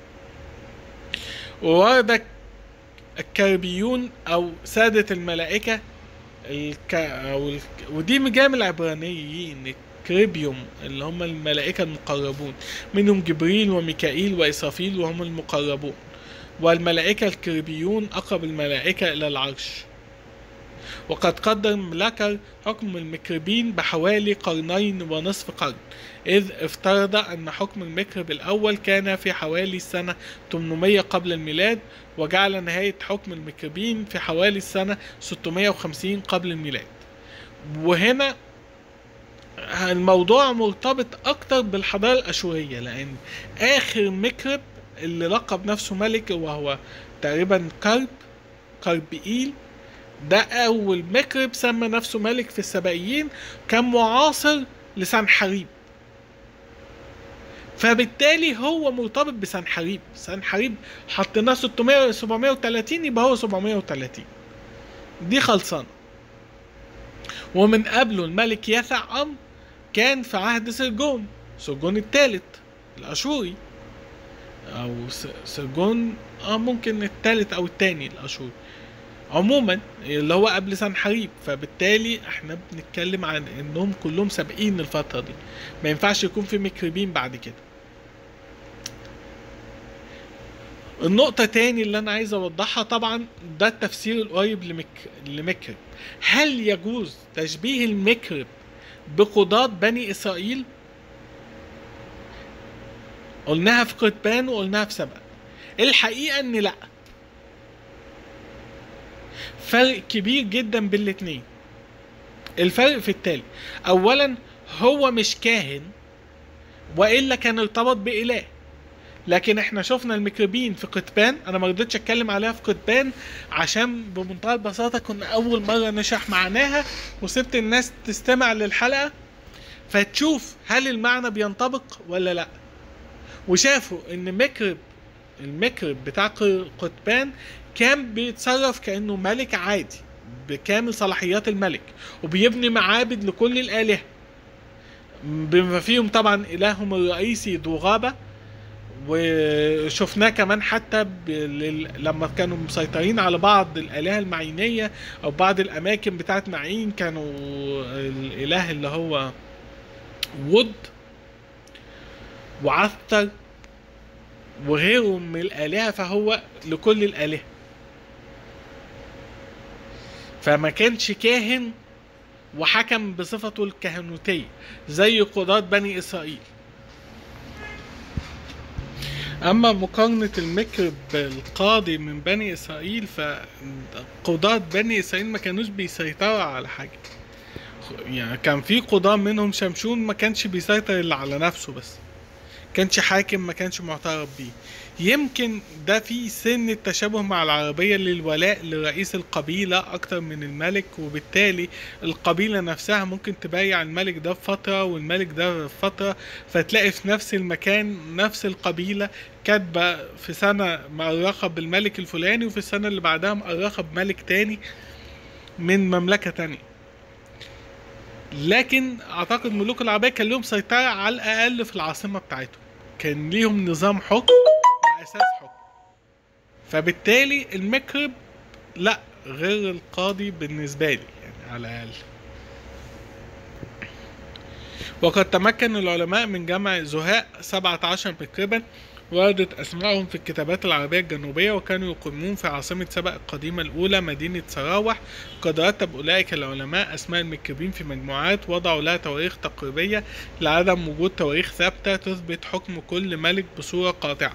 وورد الكربيون أو سادة الملائكة الك... أو الك... ودي جاية من العبرانيين كريبيوم اللي هم الملائكة المقربون منهم جبريل وميكائيل وإسرافيل وهم المقربون والملائكة الكريبيون أقرب الملائكة إلى العرش وقد قدر ملاكر حكم المكربين بحوالي قرنين ونصف قرن إذ افترض أن حكم المكرب الأول كان في حوالي السنة 800 قبل الميلاد وجعل نهاية حكم المكربين في حوالي السنة 650 قبل الميلاد وهنا الموضوع مرتبط أكتر بالحضارة الأشورية لأن آخر مكرب اللي لقب نفسه ملك وهو تقريبا كرب كربئيل ده أول مكرب سمى نفسه ملك في السبائيين كان معاصر لسنحريب فبالتالي هو مرتبط بسنحريب سنحريب حطيناه 600 730 يبقى هو 730 دي خلصانه ومن قبله الملك يثع أم كان في عهد سرجون سرجون الثالث الأشوري أو س- سرجون اه ممكن الثالث أو الثاني الأشوري عموما اللي هو قبل سنحريب فبالتالي احنا بنتكلم عن انهم كلهم سابقين الفترة دي ما ينفعش يكون في مكربين بعد كده النقطة تاني اللي أنا عايز أوضحها طبعا ده التفسير القريب لمك... لمكرب هل يجوز تشبيه المكرب بقضاة بني إسرائيل؟ قلناها في قرطبان وقلناها في سبق الحقيقة إن لأ فرق كبير جدا بين الاتنين الفرق في التالي أولا هو مش كاهن وإلا كان ارتبط بإله لكن احنا شفنا الميكروبين في قطبان انا ما رضيتش اتكلم عليها في قطبان عشان بمنتهى البساطه كنا اول مره نشرح معناها وسبت الناس تستمع للحلقه فتشوف هل المعنى بينطبق ولا لا وشافوا ان ميكروب الميكروب بتاع ق- قطبان كان بيتصرف كانه ملك عادي بكامل صلاحيات الملك وبيبني معابد لكل الالهه بما فيهم طبعا الههم الرئيسي ذو غابه وشفناه كمان حتى ب- لل- لما كانوا مسيطرين على بعض الآلهة المعينية أو بعض الأماكن بتاعت معين كانوا الإله اللي هو وود وعثر وغيرهم من الآلهة فهو لكل الآلهة فما كانش كاهن وحكم بصفته الكهنوتية زي قضاة بني إسرائيل أما مقارنة المكر بالقاضي من بني إسرائيل فقضاة بني إسرائيل ما كانوش بيسيطروا على حاجة يعني كان في قضاة منهم شمشون ما كانش بيسيطر إلا على نفسه بس كانش حاكم ما كانش معترف بيه يمكن ده في سن التشابه مع العربية للولاء لرئيس القبيلة أكتر من الملك وبالتالي القبيلة نفسها ممكن تبايع الملك ده في فترة والملك ده في فترة فتلاقي في نفس المكان نفس القبيلة كاتبة في سنة مؤرخة بالملك الفلاني وفي السنة اللي بعدها مؤرخة بملك تاني من مملكة تانية لكن اعتقد ملوك العربية كان لهم سيطرة على الاقل في العاصمة بتاعتهم كان ليهم نظام حكم واساس حكم فبالتالي المكرب لا غير القاضي بالنسبة لي يعني على الاقل وقد تمكن العلماء من جمع زهاء 17 مكربا وردت أسمائهم في الكتابات العربية الجنوبية وكانوا يقيمون في عاصمة سبأ القديمة الأولى مدينة سراوح قد رتب أولئك العلماء أسماء المكربين في مجموعات وضعوا لها تواريخ تقريبية لعدم وجود تواريخ ثابتة تثبت حكم كل ملك بصورة قاطعة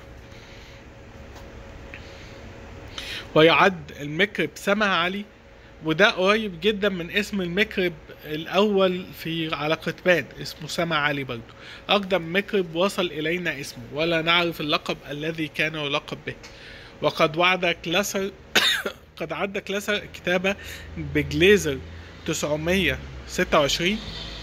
ويعد المكرب سمع علي وده قريب جدا من اسم المكرب الاول في على قطبان اسمه سما علي برضو اقدم مكرب وصل الينا اسمه ولا نعرف اللقب الذي كان يلقب به وقد وعد كلاسر قد عد كلاسر كتابة بجليزر 926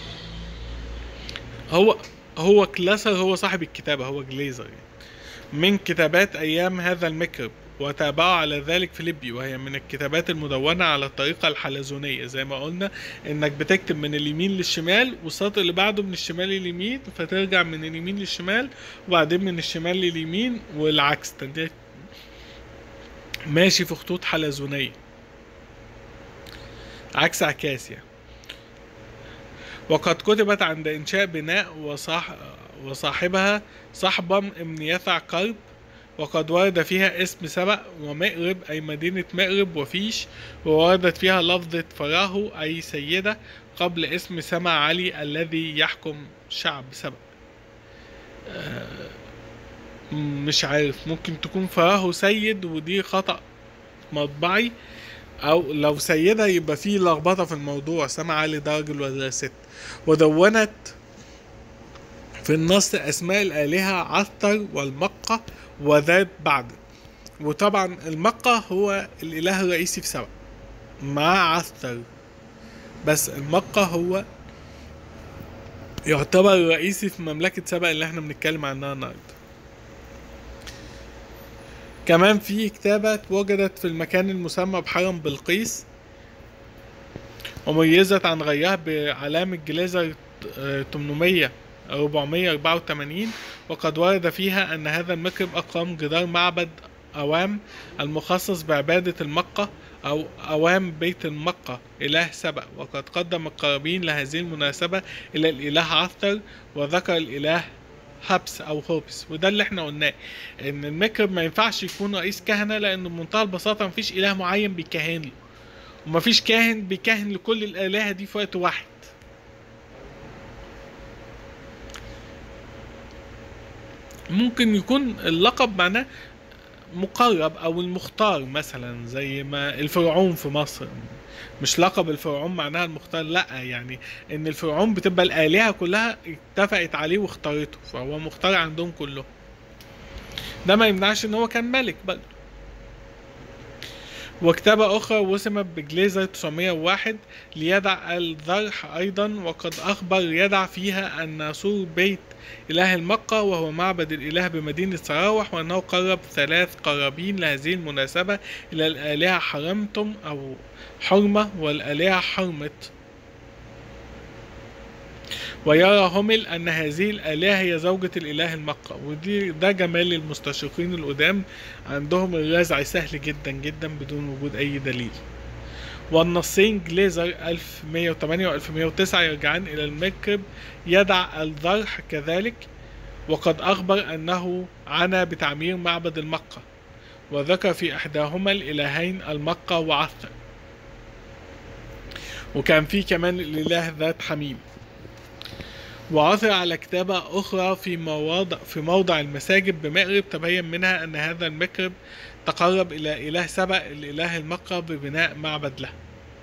هو هو كلاسر هو صاحب الكتابة هو جليزر يعني. من كتابات أيام هذا المكرب وتابعه على ذلك فيليبي وهي من الكتابات المدونة على الطريقة الحلزونية زي ما قلنا انك بتكتب من اليمين للشمال والسطر اللي بعده من الشمال لليمين فترجع من اليمين للشمال وبعدين من الشمال لليمين والعكس تنتهي ماشي في خطوط حلزونية عكس عكاس يعني وقد كتبت عند إنشاء بناء وصاح وصاحبها صاحبا ابن يثع قرب وقد ورد فيها اسم سبأ ومأرب أي مدينة مأرب وفيش ووردت فيها لفظة فراهو أي سيدة قبل اسم سما علي الذي يحكم شعب سبأ آه، مش عارف ممكن تكون فراهو سيد ودي خطأ مطبعي او لو سيدة يبقى فيه لخبطة في الموضوع سما علي ده راجل ولا ست ودونت في النص اسماء الالهة عثر والمقة وذات بعد وطبعا المقة هو الاله الرئيسي في سبأ مع عثر بس المقة هو يعتبر الرئيسي في مملكة سبأ اللي احنا بنتكلم عنها النهارده كمان في كتابة وجدت في المكان المسمى بحرم بلقيس وميزت عن غيرها بعلامة جليزر آه، 800 484 وقد ورد فيها أن هذا المكرب أقام جدار معبد أوام المخصص بعبادة المقة أو أوام بيت المقة إله سبأ وقد قدم القرابين لهذه المناسبة إلى الإله عثر وذكر الإله هبس أو هوبس وده اللي احنا قلناه إن المكرب ما ينفعش يكون رئيس كهنة لأن بمنتهى البساطة مفيش إله معين بيكهن له ومفيش كاهن بيكهن لكل الآلهة دي في وقت واحد ممكن يكون اللقب معناه مقرب او المختار مثلا زي ما الفرعون في مصر مش لقب الفرعون معناها المختار لا يعني ان الفرعون بتبقى الالهه كلها اتفقت عليه واختارته فهو مختار عندهم كلهم ده ما يمنعش ان هو كان ملك برضه وكتابة أخرى وسمت بجليزر 901 ليدع الذرح أيضا وقد أخبر يدع فيها أن سور بيت إله المقة وهو معبد الإله بمدينة سراوح وأنه قرب ثلاث قرابين لهذه المناسبة إلى الآلهة حرمتم أو حرمة والآلهة حرمت ويرى همل أن هذه الآلهة هي زوجة الإله المقة ودي ده جمال المستشرقين القدام عندهم الرزع سهل جدا جدا بدون وجود أي دليل والنصين جليزر 1108 و 1109 يرجعان إلى المكرب يدع الذرح كذلك وقد أخبر أنه عانى بتعمير معبد المقة وذكر في إحداهما الإلهين المقة وعثر وكان في كمان الإله ذات حميم وعثر على كتابة أخرى في مواضع في موضع المساجد بمأرب تبين منها أن هذا المكرب تقرب إلى إله سبأ الإله المقة ببناء معبد له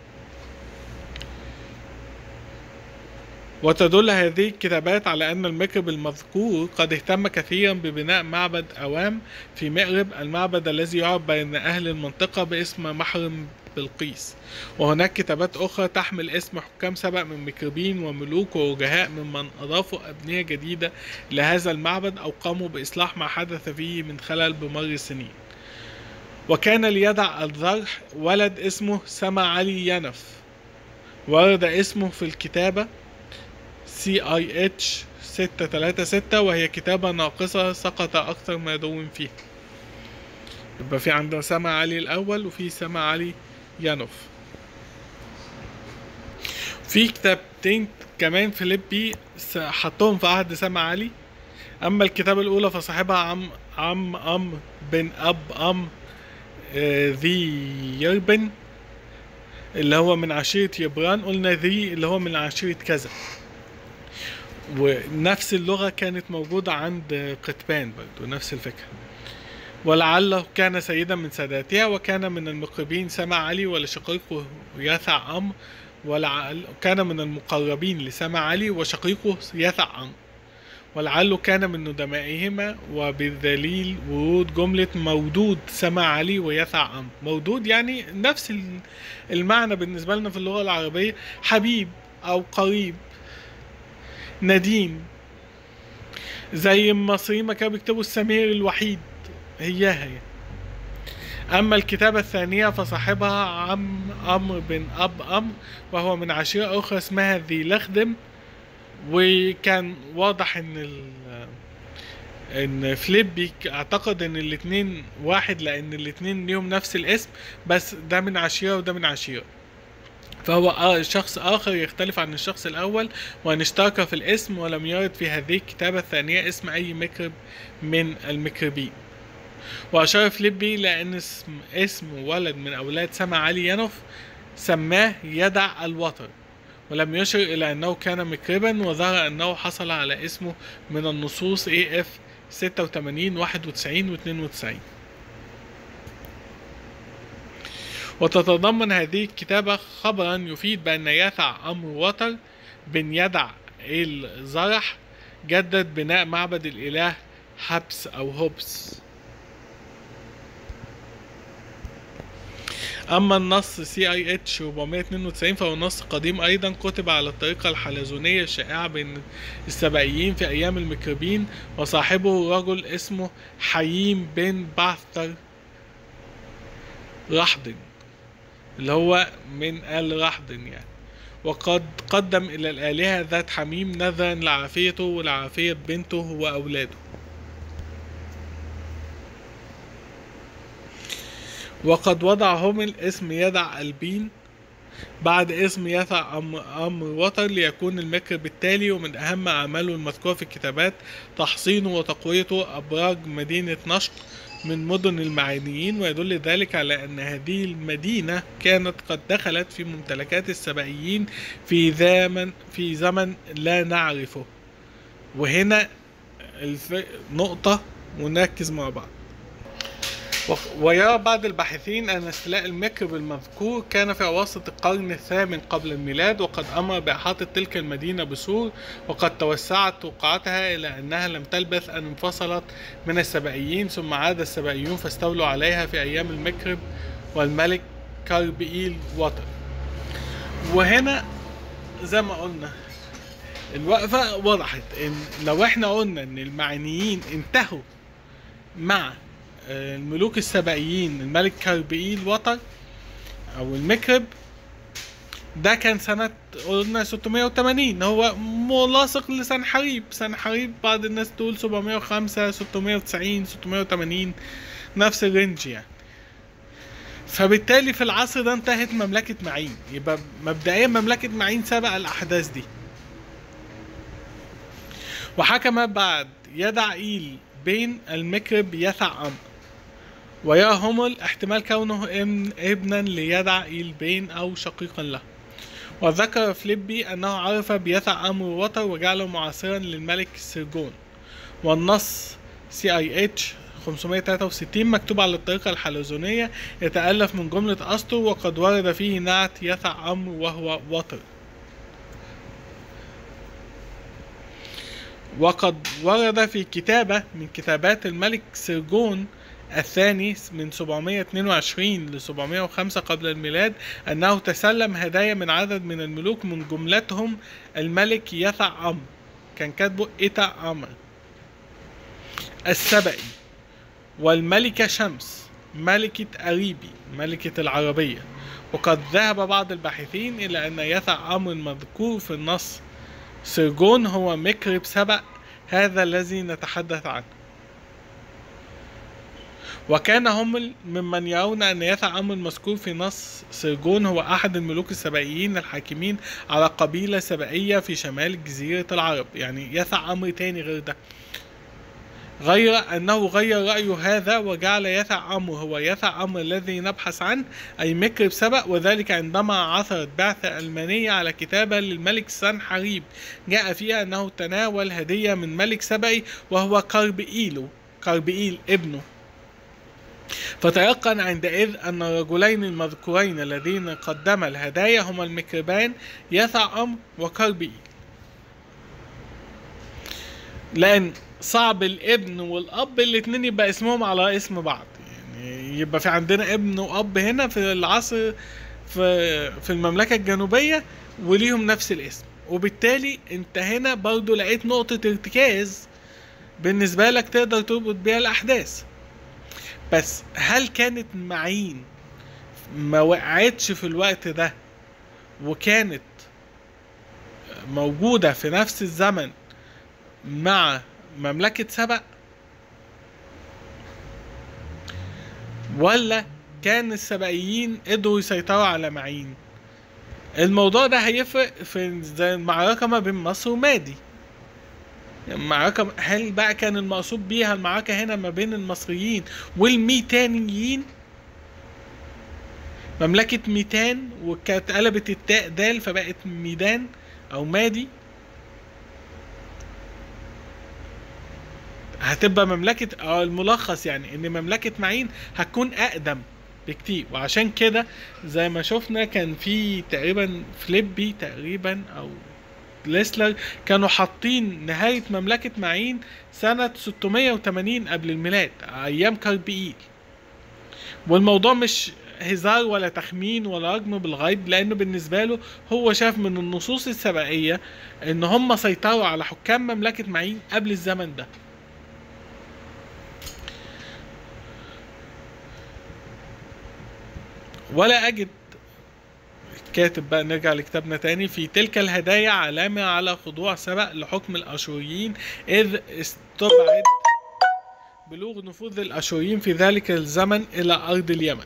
وتدل هذه الكتابات على أن المكرب المذكور قد اهتم كثيرا ببناء معبد أوام في مأرب المعبد الذي يعرف بين أهل المنطقة باسم محرم بلقيس وهناك كتابات أخرى تحمل اسم حكام سبق من مكربين وملوك ووجهاء ممن أضافوا أبنية جديدة لهذا المعبد أو قاموا بإصلاح ما حدث فيه من خلل بمر السنين وكان ليدع الذرح ولد اسمه سما علي ينف ورد اسمه في الكتابة سي اي اتش 636 وهي كتابة ناقصة سقط أكثر ما يدون فيها يبقى في عندنا سما علي الأول وفي سما علي يانوف في كتابتين كمان فيليبي حطهم في عهد سما علي أما الكتابة الأولى فصاحبها عم عم أم بن أب أم آه، ذي يربن اللي هو من عشيرة يبران قلنا ذي اللي هو من عشيرة كذا ونفس اللغة كانت موجودة عند قتبان برضو نفس الفكرة ولعله كان سيدا من ساداتها وكان من المقربين سمع علي ولشقيقه يثع أم ولعل كان من المقربين لسمع علي وشقيقه يثع أم ولعله كان من ندمائهما وبالدليل ورود جملة مودود سمع علي ويثع أم مودود يعني نفس ال- المعنى بالنسبة لنا في اللغة العربية حبيب أو قريب نديم زي المصريين ما كانوا بيكتبوا السمير الوحيد هياها يعني. أما الكتابة الثانية فصاحبها عم أمر بن أب أمر وهو من عشيرة أخرى اسمها ذي لخدم وكان واضح إن ال إن فليبي اعتقد إن الاتنين واحد لأن الاتنين ليهم نفس الاسم بس ده من عشيرة وده من عشيرة فهو آه شخص آخر يختلف عن الشخص الأول وأن اشترك في الاسم ولم يرد في هذه الكتابة الثانية اسم أي مكرب من المكربين وأشار فليبي لأن اسم, اسم ولد من أولاد سما علي ينف سماه يدع الوتر ولم يشر إلى أنه كان مكربا وظهر أنه حصل على اسمه من النصوص AF 86 91 و 92 وتتضمن هذه الكتابة خبرا يفيد بأن يثع أمر وتر بن يدع الزرح جدد بناء معبد الإله حبس أو هوبس أما النص سي اي اتش 492 فهو نص قديم أيضا كتب على الطريقة الحلزونية الشائعة بين السبائيين في أيام المكربين وصاحبه رجل اسمه حييم بن بعثر رحدن اللي هو من آل رحدن يعني وقد قدم إلى الآلهة ذات حميم نذرا لعافيته ولعافية بنته وأولاده وقد وضع هومل اسم يدع البين بعد اسم يثع أمر, أمر وتر ليكون المكر بالتالي ومن أهم أعماله المذكورة في الكتابات تحصينه وتقويته أبراج مدينة نشط من مدن المعينيين ويدل ذلك على أن هذه المدينة كانت قد دخلت في ممتلكات السبائيين في زمن في زمن لا نعرفه وهنا الف... نقطة ونركز مع بعض ويرى بعض الباحثين أن استيلاء المكر المذكور كان في أواسط القرن الثامن قبل الميلاد وقد أمر بإحاطة تلك المدينة بسور وقد توسعت وقعتها إلى أنها لم تلبث أن انفصلت من السبائيين ثم عاد السبائيون فاستولوا عليها في أيام المكرب والملك كاربئيل وطر وهنا زي ما قلنا الوقفة وضحت إن لو احنا قلنا إن المعنيين انتهوا مع الملوك السبائيين الملك كاربئيل وطر او المكرب ده كان سنة قلنا 680 هو ملاصق لسنحريب سنحريب بعض الناس تقول 705 690 680 نفس الرينج يعني فبالتالي في العصر ده انتهت مملكة معين يبقى مبدئيا مملكة معين سبق الأحداث دي وحكم بعد يدع إيل بين المكرب يثع أمر ويرى هومل احتمال كونه ابن ابنا ليدع إيلبين أو شقيقا له وذكر فليبي أنه عرف بيثع أمر وطر وجعله معاصرا للملك سيرجون والنص سي اي اتش 563 مكتوب على الطريقة الحلزونية يتألف من جملة أسطر وقد ورد فيه نعت يثع أمر وهو وطر وقد ورد في كتابة من كتابات الملك سيرجون الثاني من 722 ل 705 قبل الميلاد أنه تسلم هدايا من عدد من الملوك من جملتهم الملك يثع أمر كان كاتبه إتا أمر السبئي والملكة شمس ملكة أريبي ملكة العربية وقد ذهب بعض الباحثين إلى أن يثع أمر المذكور في النص سرجون هو مكرب سبأ هذا الذي نتحدث عنه وكان هم ممن يرون أن يثع أمر المذكور في نص سرجون هو أحد الملوك السبائيين الحاكمين على قبيلة سبائية في شمال جزيرة العرب يعني يثع أمر تاني غير ده غير أنه غير رأيه هذا وجعل يثع أمر هو يثع أمر الذي نبحث عنه أي مكرب سبأ وذلك عندما عثرت بعثة ألمانية على كتابة للملك سنحريب جاء فيها أنه تناول هدية من ملك سبئي وهو كربئيلو كربئيل ابنه فتيقن عندئذ أن الرجلين المذكورين الذين قدما الهدايا هما المكربان يثع أمر وكربئيل لأن صعب الابن والأب الاتنين يبقى اسمهم على اسم بعض يعني يبقى في عندنا ابن وأب هنا في العصر في في المملكة الجنوبية وليهم نفس الاسم وبالتالي انت هنا برضو لقيت نقطة ارتكاز بالنسبة لك تقدر تربط بيها الأحداث بس هل كانت معين ما وقعتش في الوقت ده وكانت موجودة في نفس الزمن مع مملكة سبأ ولا كان السبائيين قدروا يسيطروا على معين الموضوع ده هيفرق في زي المعركة ما بين مصر ومادي معركة هل بقى كان المقصود بيها المعركة هنا ما بين المصريين والميتانيين مملكة ميتان وكانت قلبت التاء دال فبقت ميدان أو مادي هتبقى مملكة اه الملخص يعني ان مملكة معين هتكون اقدم بكتير وعشان كده زي ما شفنا كان في تقريبا فليبي تقريبا او ليسلر كانوا حاطين نهاية مملكة معين سنة 680 قبل الميلاد أيام كاربيئيل والموضوع مش هزار ولا تخمين ولا رجم بالغيب لأنه بالنسبة له هو شاف من النصوص السبائية إن هم سيطروا على حكام مملكة معين قبل الزمن ده ولا أجد كاتب بقى نرجع لكتابنا تاني في تلك الهدايا علامة على خضوع سبق لحكم الأشوريين إذ استبعد بلوغ نفوذ الأشوريين في ذلك الزمن إلى أرض اليمن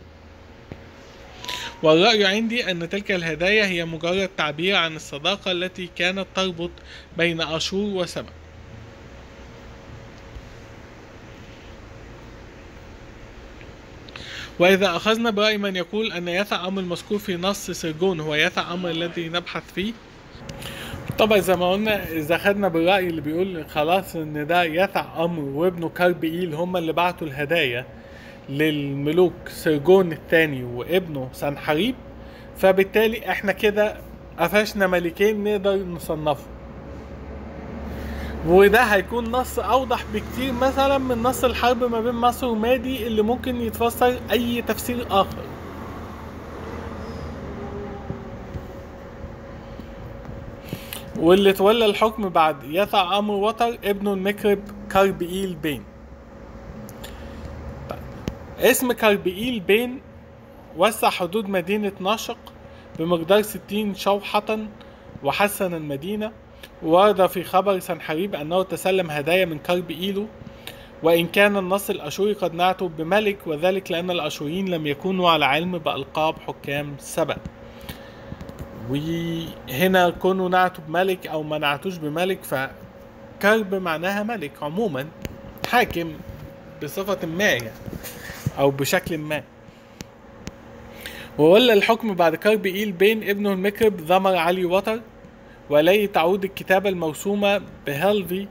والرأي عندي أن تلك الهدايا هي مجرد تعبير عن الصداقة التي كانت تربط بين أشور وسبأ وإذا أخذنا برأي من يقول أن يثع أمر المذكور في نص سرجون هو يثع أمر الذي نبحث فيه طبعا زي ما قلنا إذا خدنا بالرأي اللي بيقول خلاص إن ده يثع أمر وابنه كاربئيل هما اللي بعتوا الهدايا للملوك سرجون الثاني وابنه سنحريب فبالتالي احنا كده قفشنا ملكين نقدر نصنفه وده هيكون نص اوضح بكتير مثلا من نص الحرب ما بين مصر ومادي اللي ممكن يتفسر اي تفسير اخر واللي تولى الحكم بعد يثع امر وتر ابنه المكرب كاربئيل بين طيب. اسم كاربئيل بين وسع حدود مدينة ناشق بمقدار 60 شوحة وحسن المدينة ورد في خبر سنحريب أنه تسلم هدايا من كرب إيلو وإن كان النص الأشوري قد نعته بملك وذلك لأن الأشوريين لم يكونوا على علم بألقاب حكام سبأ وهنا كونوا نعتوا بملك أو ما نعتوش بملك فكرب معناها ملك عموما حاكم بصفة ما يعني أو بشكل ما وولى الحكم بعد كرب إيل بين ابنه المكرب ذمر علي وتر وإليه تعود الكتابة الموسومة بهالفي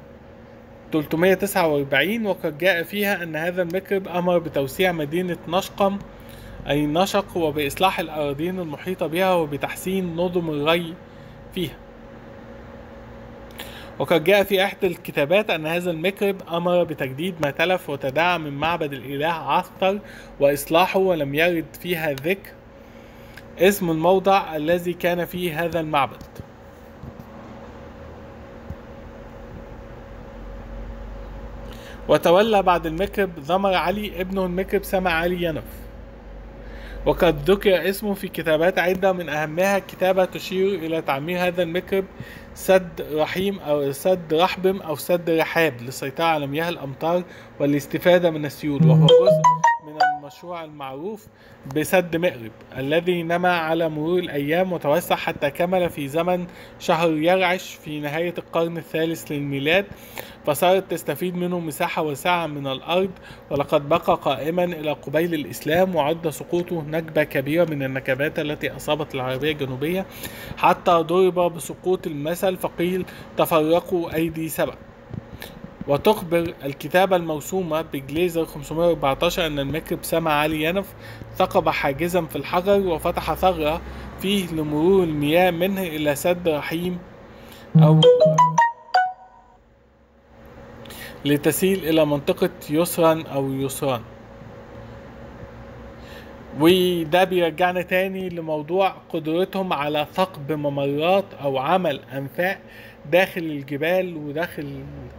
349 وقد جاء فيها أن هذا المكرب أمر بتوسيع مدينة نشقم أي نشق وبإصلاح الأراضين المحيطة بها وبتحسين نظم الري فيها وقد جاء في إحدى الكتابات أن هذا المكرب أمر بتجديد ما تلف وتداعى من معبد الإله عثر وإصلاحه ولم يرد فيها ذكر اسم الموضع الذي كان فيه هذا المعبد وتولى بعد المكرب ذمر علي ابنه المكرب سمع علي ينف وقد ذكر اسمه في كتابات عدة من أهمها كتابة تشير إلى تعمير هذا المكرب سد رحيم أو سد رحبم أو سد رحاب للسيطرة على مياه الأمطار والاستفادة من السيول وهو جزء من المشروع المعروف بسد مأرب الذي نما على مرور الأيام وتوسع حتى كمل في زمن شهر يرعش في نهاية القرن الثالث للميلاد فصارت تستفيد منه مساحة واسعة من الأرض ولقد بقى قائما إلى قبيل الإسلام وعد سقوطه نكبة كبيرة من النكبات التي أصابت العربية الجنوبية حتى ضرب بسقوط المثل فقيل تفرقوا أيدي سبع وتخبر الكتابة الموسومة بجليزر 514 أن المكرب سمع علي ينف ثقب حاجزا في الحجر وفتح ثغرة فيه لمرور المياه منه إلى سد رحيم أو لتسيل إلى منطقة يسرا أو يسران وده بيرجعنا تاني لموضوع قدرتهم على ثقب ممرات أو عمل أنفاق داخل الجبال وداخل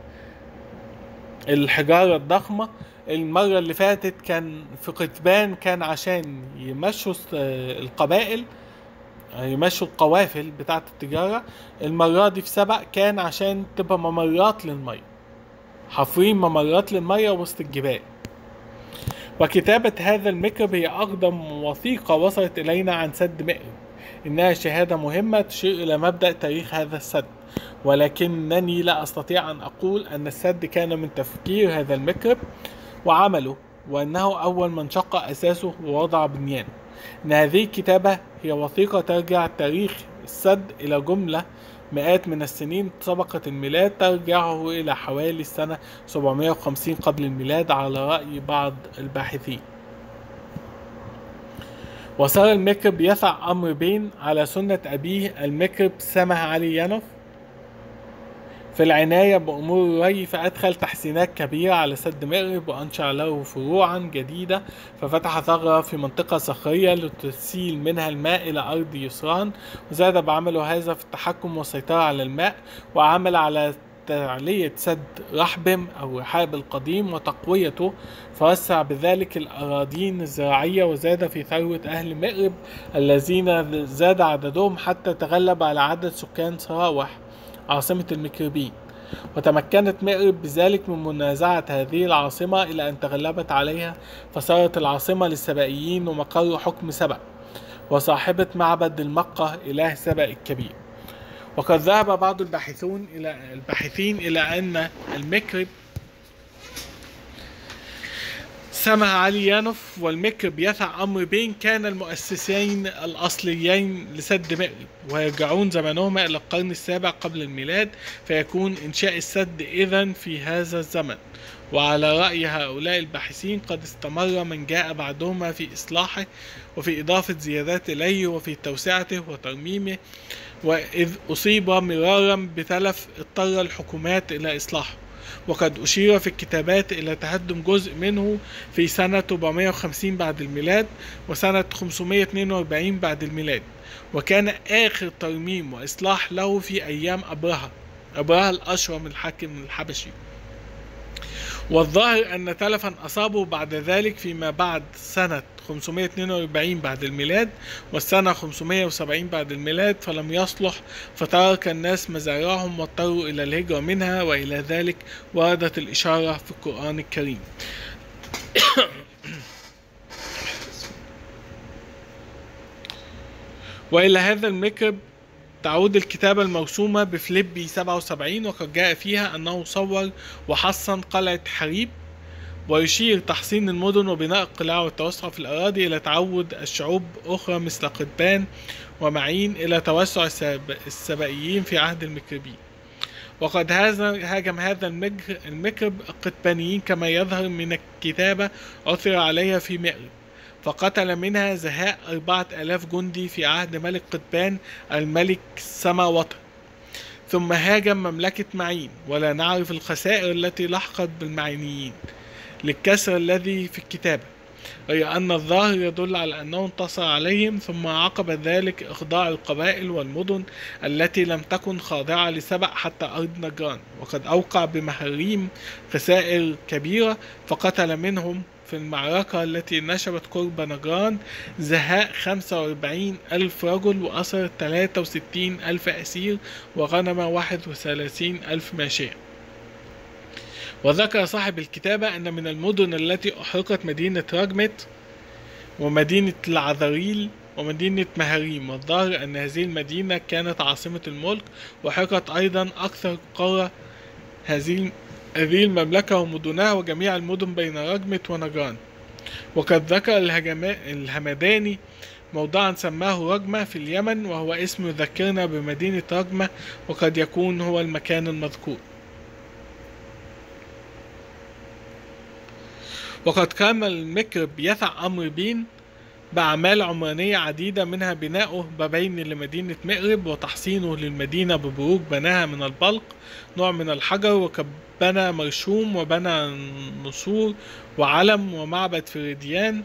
الحجارة الضخمة المرة اللي فاتت كان في قتبان كان عشان يمشوا القبائل يمشوا القوافل بتاعة التجارة المرة دي في سبق كان عشان تبقى ممرات للمية حافرين ممرات للمية وسط الجبال وكتابة هذا المكرب هي أقدم وثيقة وصلت إلينا عن سد مأرب إنها شهادة مهمة تشير إلى مبدأ تاريخ هذا السد ولكنني لا أستطيع أن أقول أن السد كان من تفكير هذا المكرب وعمله وأنه أول من شق أساسه ووضع بنيانه إن هذه الكتابة هي وثيقة ترجع تاريخ السد إلى جملة مئات من السنين سبقت الميلاد ترجعه إلى حوالي السنة 750 قبل الميلاد على رأي بعض الباحثين وصار المكرب يسع أمر بين على سنة أبيه المكرب سمح علي ينف في العناية بأمور الري فأدخل تحسينات كبيرة على سد مأرب وأنشأ له فروعا جديدة ففتح ثغرة في منطقة صخرية لتسيل منها الماء إلى أرض يسران وزاد بعمله هذا في التحكم والسيطرة على الماء وعمل على تعلية سد رحبم أو رحاب القديم وتقويته فوسع بذلك الأراضين الزراعية وزاد في ثروة أهل مأرب الذين زاد عددهم حتى تغلب على عدد سكان سراوح عاصمة المكربين وتمكنت مأرب بذلك من منازعة هذه العاصمة إلى أن تغلبت عليها فصارت العاصمة للسبائيين ومقر حكم سبأ وصاحبة معبد المقة إله سبأ الكبير وقد ذهب بعض الباحثون إلى الباحثين إلى أن المكرب سمع علي يانوف والمكرب يسع أمر بين كان المؤسسين الأصليين لسد مأرب ويرجعون زمنهما إلى القرن السابع قبل الميلاد فيكون إنشاء السد إذا في هذا الزمن وعلى رأي هؤلاء الباحثين قد استمر من جاء بعدهما في إصلاحه وفي إضافة زيادات إليه وفي توسعته وترميمه وإذ أصيب مرارا بتلف اضطر الحكومات إلى إصلاحه وقد أشير في الكتابات إلى تهدم جزء منه في سنة 450 بعد الميلاد وسنة 542 بعد الميلاد وكان آخر ترميم وإصلاح له في أيام أبرهة أبرهة الأشرم الحاكم الحبشي والظاهر أن تلفا أصابه بعد ذلك فيما بعد سنة 542 بعد الميلاد والسنة 570 بعد الميلاد فلم يصلح فترك الناس مزارعهم واضطروا إلى الهجرة منها وإلى ذلك وردت الإشارة في القرآن الكريم وإلى هذا المكرب تعود الكتابة المرسومة بفليبي 77 وقد جاء فيها أنه صور وحصن قلعة حريب ويشير تحصين المدن وبناء القلاع والتوسع في الأراضي إلى تعود الشعوب أخرى مثل قطبان ومعين إلى توسع السب- السبائيين في عهد المكربين وقد هذا هاجم هذا المجر المكرب القطبانيين كما يظهر من الكتابة عثر عليها في مأرب فقتل منها زهاء أربعة آلاف جندي في عهد ملك قطبان الملك سماوطر ثم هاجم مملكة معين ولا نعرف الخسائر التي لحقت بالمعينيين للكسر الذي في الكتابة غير أن الظاهر يدل على أنه انتصر عليهم ثم عقب ذلك إخضاع القبائل والمدن التي لم تكن خاضعة لسبأ حتى أرض نجران وقد أوقع بمهريم خسائر كبيرة فقتل منهم في المعركة التي نشبت قرب نجران زهاء 45 ألف رجل وأسر 63 ألف أسير وغنم 31 ألف ماشية وذكر صاحب الكتابة أن من المدن التي أحرقت مدينة رجمت ومدينة العذريل ومدينة مهاريم والظاهر أن هذه المدينة كانت عاصمة الملك وحرقت أيضا أكثر قرى هذه هذه المملكة ومدنها وجميع المدن بين رجمت ونجران وقد ذكر الهجما- الهمداني موضعا سماه رجمة في اليمن وهو اسم يذكرنا بمدينة رجمة وقد يكون هو المكان المذكور وقد كان المكرب يسع أمر بين بأعمال عمرانية عديدة منها بناؤه بابين لمدينة مأرب وتحصينه للمدينة ببروج بناها من البلق نوع من الحجر وقد بنى مرشوم وبنى نسور وعلم ومعبد فريديان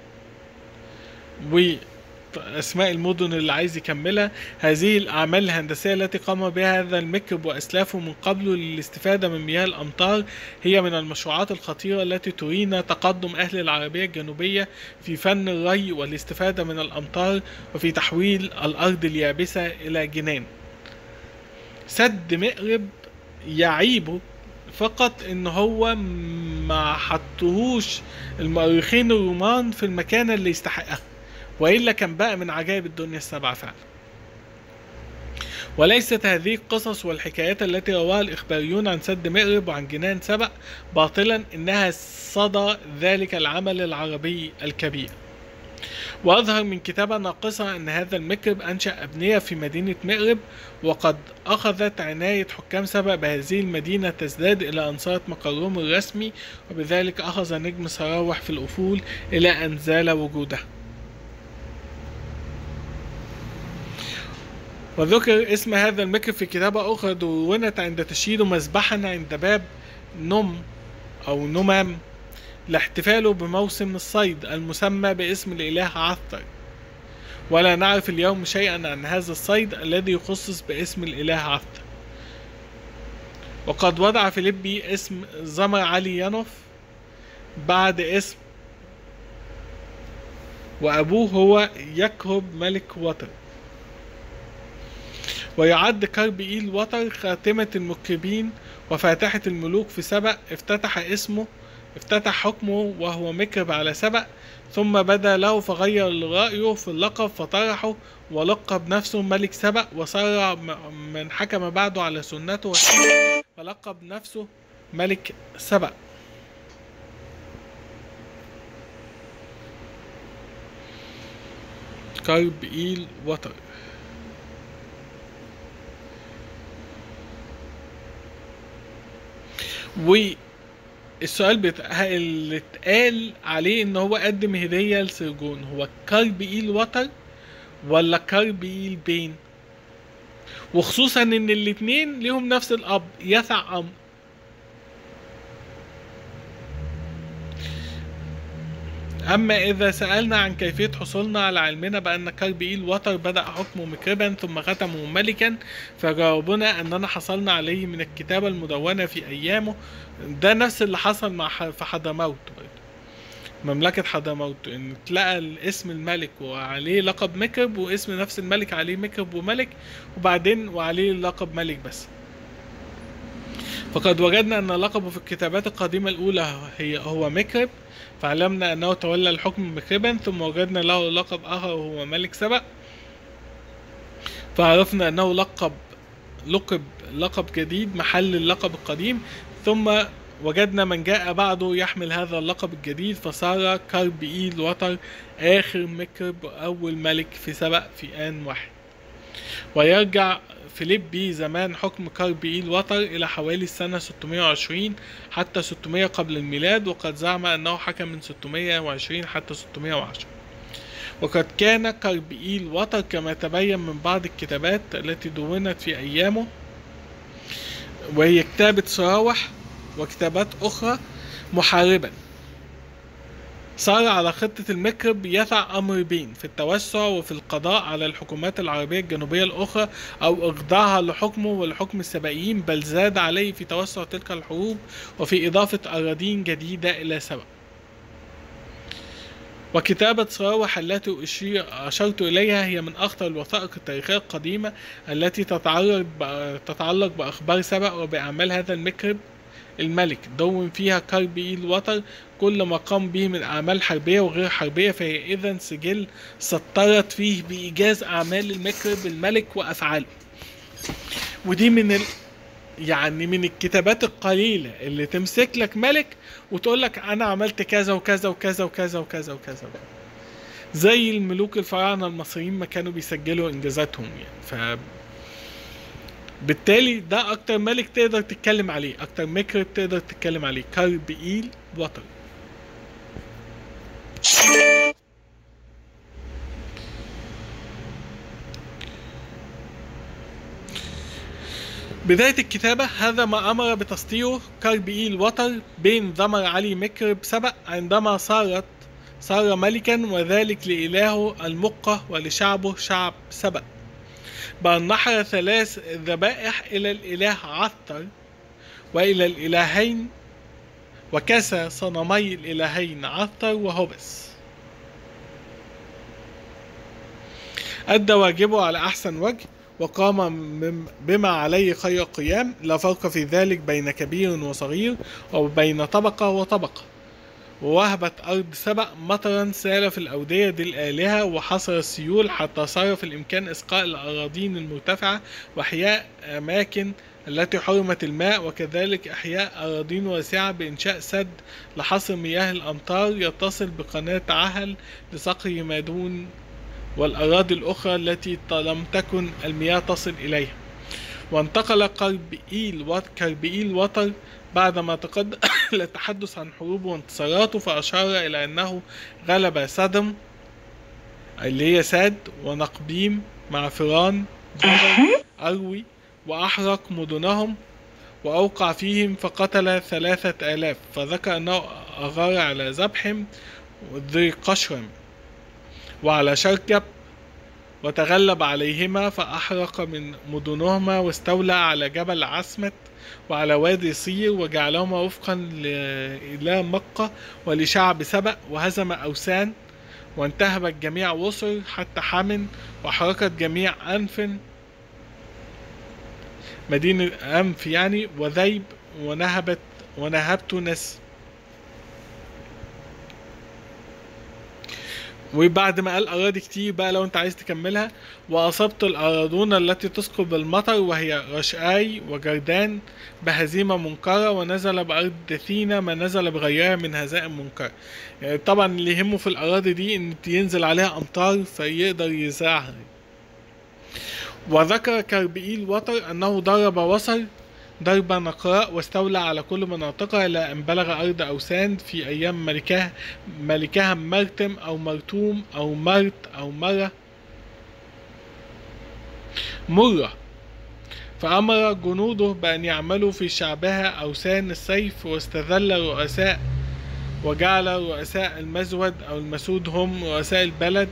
وأسماء المدن اللي عايز يكملها هذه الأعمال الهندسية التي قام بها هذا المكرب وأسلافه من قبله للاستفادة من مياه الأمطار هي من المشروعات الخطيرة التي ترينا تقدم أهل العربية الجنوبية في فن الري والاستفادة من الأمطار وفي تحويل الأرض اليابسة إلى جنان سد مأرب يعيبه فقط ان هو ما حطوهوش المؤرخين الرومان في المكان اللي يستحقها والا كان بقى من عجائب الدنيا السبعه فعلا وليست هذه القصص والحكايات التي رواها الإخباريون عن سد مأرب وعن جنان سبأ باطلا إنها صدى ذلك العمل العربي الكبير وأظهر من كتابة ناقصة أن هذا المكرب أنشأ أبنية في مدينة مأرب وقد أخذت عناية حكام سبأ بهذه المدينة تزداد إلى أن صارت مقرهم الرسمي وبذلك أخذ نجم سراوح في الأفول إلى أن زال وجوده وذكر اسم هذا المكر في كتابة أخرى دونت عند تشييد مذبحا عند باب نم أو نمام لاحتفاله بموسم الصيد المسمى باسم الإله عثر ولا نعرف اليوم شيئا عن هذا الصيد الذي يخصص باسم الإله عثر وقد وضع فيليبي اسم زمر علي ينوف بعد اسم وأبوه هو يكهب ملك وطر ويعد كرب إيل وطر خاتمة المكربين وفاتحة الملوك في سبأ افتتح اسمه افتتح حكمه وهو مكرب على سبأ ثم بدا له فغير رأيه في اللقب فطرحه ولقب نفسه ملك سبأ وصار من حكم بعده على سنته فلقب نفسه ملك سبأ كرب إيل وطر والسؤال بتاع اللي اتقال عليه ان هو قدم هدية لسرجون هو كرب ايل وتر ولا كرب ايل بين وخصوصا ان الاتنين ليهم نفس الاب يسع امر أما إذا سألنا عن كيفية حصولنا على علمنا بأن كرب إيل وتر بدأ حكمه مكربا ثم ختمه ملكا فجاوبنا أننا حصلنا عليه من الكتابة المدونة في أيامه ده نفس اللي حصل مع ح- في حضرموت برضه. مملكة حضرموت إن تلاقى الاسم الملك وعليه لقب مكرب واسم نفس الملك عليه مكرب وملك وبعدين وعليه لقب ملك بس فقد وجدنا أن لقبه في الكتابات القديمة الأولى هي هو مكرب فعلمنا أنه تولى الحكم مكربا ثم وجدنا له لقب آخر وهو ملك سبأ فعرفنا أنه لقب لقب لقب جديد محل اللقب القديم ثم وجدنا من جاء بعده يحمل هذا اللقب الجديد فصار كرب إيل وتر آخر مكرب وأول ملك في سبأ في آن واحد ويرجع فيليبي زمان حكم كرب إيل وتر إلى حوالي السنة 620 حتى 600 قبل الميلاد وقد زعم أنه حكم من 620 حتى 610 وقد كان كرب إيل وتر كما تبين من بعض الكتابات التي دونت في أيامه وهي كتابة سراوح وكتابات أخرى محاربا صار على خطة المكرب يسع أمر بين في التوسع وفي القضاء على الحكومات العربية الجنوبية الأخرى أو إخضاعها لحكمه ولحكم السبائيين بل زاد عليه في توسع تلك الحروب وفي إضافة أراضين جديدة إلى سبأ وكتابة سراوح التي أشير أشرت إليها هي من أخطر الوثائق التاريخية القديمة التي تتعرض ب- تتعلق بأخبار سبأ وبأعمال هذا المكرب الملك دون فيها كرب إيل وتر كل ما قام به من أعمال حربية وغير حربية فهي إذا سجل سطرت فيه بإيجاز أعمال المكرب الملك وأفعاله ودي من ال... يعني من الكتابات القليلة اللي تمسك لك ملك وتقول لك أنا عملت كذا وكذا وكذا وكذا وكذا وكذا, وكذا. زي الملوك الفراعنة المصريين ما كانوا بيسجلوا إنجازاتهم يعني ف بالتالي ده أكتر ملك تقدر تتكلم عليه أكتر مكرب تقدر تتكلم عليه كرب إيل وطر بداية الكتابة هذا ما أمر بتسطيره كرب إيل وتر بين ذمر علي مكرب سبأ عندما صارت صار ملكا وذلك لإلهه المقة ولشعبه شعب سبأ بأن نحر ثلاث ذبائح إلى الإله عثر وإلى الإلهين وكسى صنمي الإلهين عثر وهبس أدى واجبه على أحسن وجه وقام مم- بما عليه خير قيام لا فرق في ذلك بين كبير وصغير أو بين طبقة وطبقة ووهبت أرض سبأ مطرا سال في الأودية دي الآلهة وحصر السيول حتى صار في الإمكان إسقاء الأراضين المرتفعة وإحياء أماكن التي حرمت الماء وكذلك إحياء أراضين واسعة بإنشاء سد لحصر مياه الأمطار يتصل بقناة عهل لسقي ما دون والأراضي الأخرى التي لم تكن المياه تصل إليها وانتقل كربئيل وط- كربئيل وطر بعدما تقدم للتحدث عن حروبه وانتصاراته فأشار إلى أنه غلب سدم اللي هي ساد ونقبيم مع فران جبل أروي وأحرق مدنهم وأوقع فيهم فقتل ثلاثة آلاف فذكر أنه أغار على ذبحهم ذي قشرم وعلى شركب وتغلب عليهما فأحرق من مدنهما واستولى على جبل عسمت وعلى وادي صير وجعلهما وفقا لإله مكة ولشعب سبأ وهزم أوسان وانتهبت جميع وصر حتى حمن وحركت جميع أنف مدينة أنف يعني وذيب ونهبت ونهبت نس وبعد ما قال أراضي كتير بقى لو أنت عايز تكملها وأصبت الأراضون التي تسقط بالمطر وهي رشآي وجردان بهزيمة منكرة ونزل بأرض دثينة ما نزل بغيرها من هزائم منكرة يعني طبعا اللي يهمه في الأراضي دي إن ينزل عليها أمطار فيقدر يزرعها وذكر كربئيل وطر أنه ضرب وصر ضرب نقراء واستولى على كل مناطقها إلى أن بلغ أرض أوسان في أيام ملكها ملكها مرتم أو مرتوم أو مرت أو مرة مرة فأمر جنوده بأن يعملوا في شعبها أوسان السيف واستذل رؤساء وجعل رؤساء المزود أو المسود هم رؤساء البلد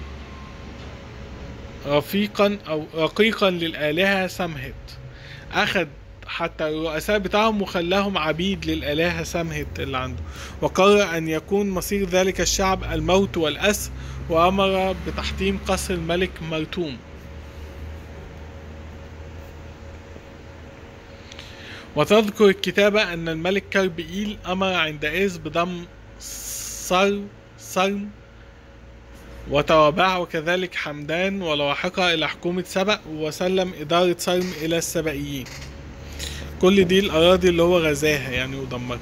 رفيقا أو رقيقا للآلهة سمهت أخذ حتى الرؤساء بتاعهم وخلاهم عبيد للآلهة سمهت اللي عنده وقرر أن يكون مصير ذلك الشعب الموت والأسر وأمر بتحطيم قصر الملك مرتوم وتذكر الكتابة أن الملك كربئيل أمر عندئذ بضم صر صرم وتوابعه وكذلك حمدان ولاحقها إلى حكومة سبأ وسلم إدارة صرم إلى السبئيين كل دي الأراضي اللي هو غزاها يعني ودمرها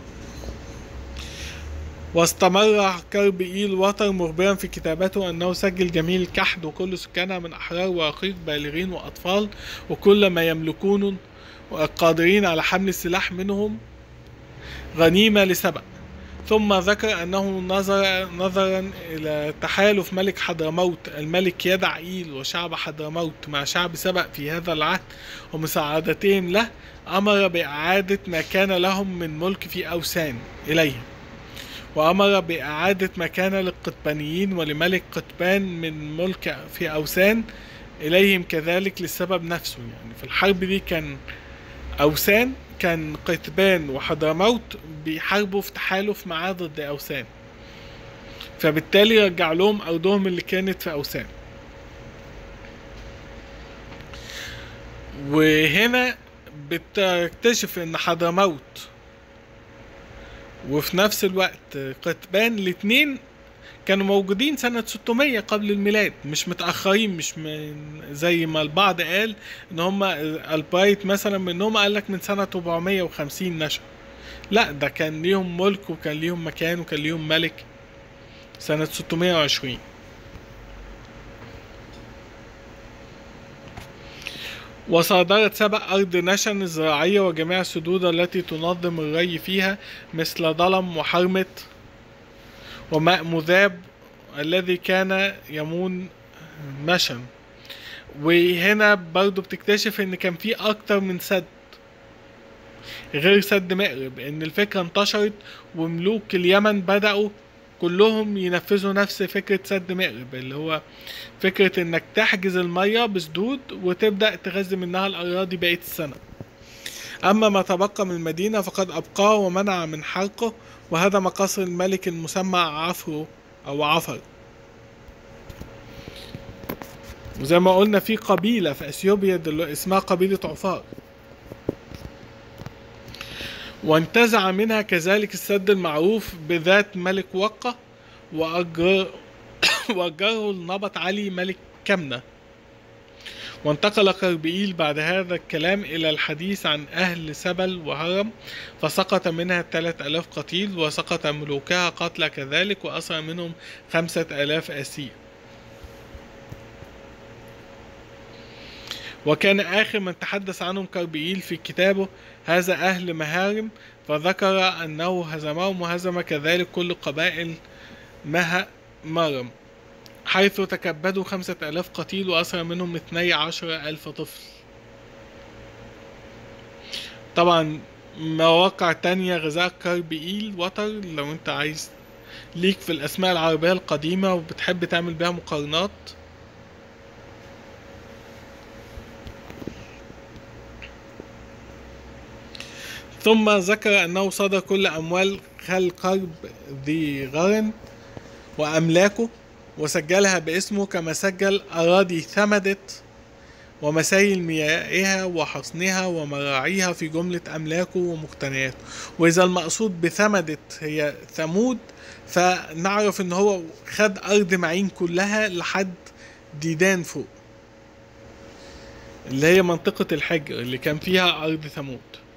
واستمر كربئيل وطر مخبرا في كتابته أنه سجل جميع الكحد وكل سكانها من أحرار ورقيق بالغين وأطفال وكل ما يملكون قادرين على حمل السلاح منهم غنيمة لسبأ ثم ذكر أنه نظر نظرا إلى تحالف ملك حضرموت الملك يدعيل وشعب حضرموت مع شعب سبأ في هذا العهد ومساعدتهم له أمر بإعادة ما كان لهم من ملك في أوسان إليهم وأمر بإعادة ما كان للقطبانيين ولملك قطبان من ملك في أوسان إليهم كذلك للسبب نفسه يعني في الحرب دي كان أوسان كان قطبان وحضرموت بيحاربوا في تحالف معاه ضد أوسان فبالتالي رجع لهم أرضهم اللي كانت في أوسان وهنا بتكتشف ان حضرموت وفي نفس الوقت قطبان الاتنين كانوا موجودين سنة 600 قبل الميلاد مش متأخرين مش من زي ما البعض قال ان هم البرايت مثلا منهم قال لك من سنة 450 نشأ لا ده كان ليهم ملك وكان ليهم مكان وكان ليهم ملك سنة 620 وصادرت سبع أرض نشن الزراعية وجميع السدود التي تنظم الري فيها مثل ظلم وحرمة وماء مذاب الذي كان يمون مشن وهنا برضو بتكتشف ان كان في اكتر من سد غير سد مأرب ان الفكرة انتشرت وملوك اليمن بدأوا كلهم ينفذوا نفس فكرة سد مأرب اللي هو فكرة انك تحجز المية بسدود وتبدأ تغذي منها الأراضي بقية السنة أما ما تبقى من المدينة فقد أبقاه ومنع من حرقه وهدم قصر الملك المسمى عفرو أو عفر وزي ما قلنا في قبيلة في أثيوبيا اسمها قبيلة عفار وانتزع منها كذلك السد المعروف بذات ملك وقة وأجر وأجره النبط علي ملك كمنة وانتقل قربئيل بعد هذا الكلام إلى الحديث عن أهل سبل وهرم فسقط منها ثلاث ألاف قتيل وسقط ملوكها قتلى كذلك وأسر منهم خمسة ألاف أسير وكان آخر من تحدث عنهم كربئيل في كتابه هذا أهل مهارم فذكر أنه هزمهم وهزم كذلك كل قبائل مها مرم حيث تكبدوا خمسة ألاف قتيل وأسر منهم اثني عشر ألف طفل طبعا مواقع تانية غذاء كربئيل وتر لو انت عايز ليك في الأسماء العربية القديمة وبتحب تعمل بيها مقارنات ثم ذكر أنه صدر كل أموال خل قرب ذي غرن وأملاكه وسجلها باسمه كما سجل أراضي ثمدت ومسايل ميائها وحصنها ومراعيها في جملة أملاكه ومقتنياته وإذا المقصود بثمدت هي ثمود فنعرف إن هو خد أرض معين كلها لحد ديدان فوق اللي هي منطقة الحجر اللي كان فيها أرض ثمود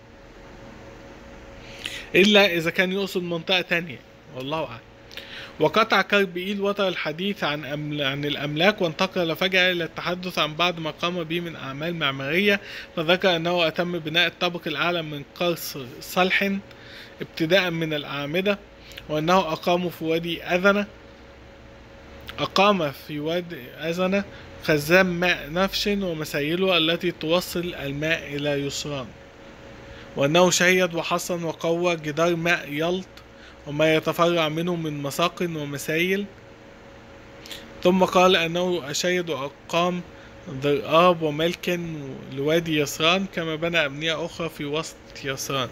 إلا إذا كان يقصد منطقة تانية والله أعلم وقطع كربئيل وتر الحديث عن أمل... عن الأملاك وانتقل فجأة إلى التحدث عن بعض ما قام به من أعمال معمارية فذكر أنه أتم بناء الطابق الأعلى من قرص صلح ابتداء من الأعمدة وأنه أقاموا في وادي أذنة أقام في وادي أذنة خزان ماء نفش ومسايله التي توصل الماء إلى يسران وأنه شيد وحصن وقوى جدار ماء يلط وما يتفرع منه من مساق ومسايل ثم قال أنه أشيد وأقام ضرآب وملك لوادي يسران كما بنى أبنية أخرى في وسط يسران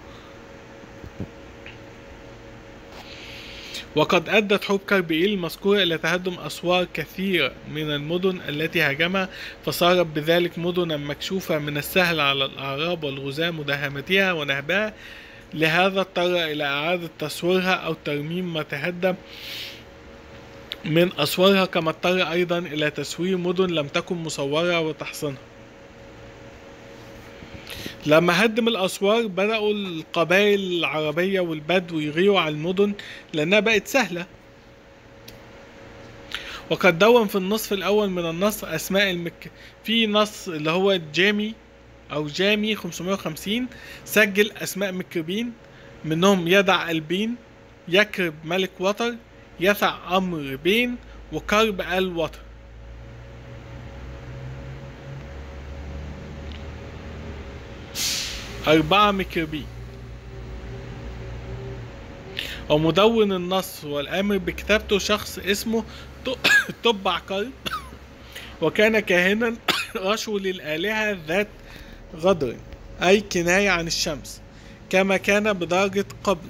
وقد أدت حروب كربئيل المذكورة إلى تهدم أسوار كثيرة من المدن التي هاجمها فصارت بذلك مدنا مكشوفة من السهل على الأعراب والغزاة مداهمتها ونهبها لهذا اضطر إلى إعادة تصويرها أو ترميم ما تهدم من أسوارها كما اضطر أيضا إلى تسوير مدن لم تكن مصورة وتحصينها لما هدم الأسوار بدأوا القبائل العربية والبدو يغيروا على المدن لأنها بقت سهلة وقد دون في النصف الأول من النص أسماء المك في نص اللي هو جامي أو جامي 550 سجل أسماء مكربين منهم يدع البين يكرب ملك وطر يثع أمر بين وكرب آل وطر أربعة مكربين ومدون النص والآمر بكتابته شخص اسمه تبع كرب وكان كاهنا رشو للآلهة ذات غدر أي كناية عن الشمس كما كان بدرجة قبل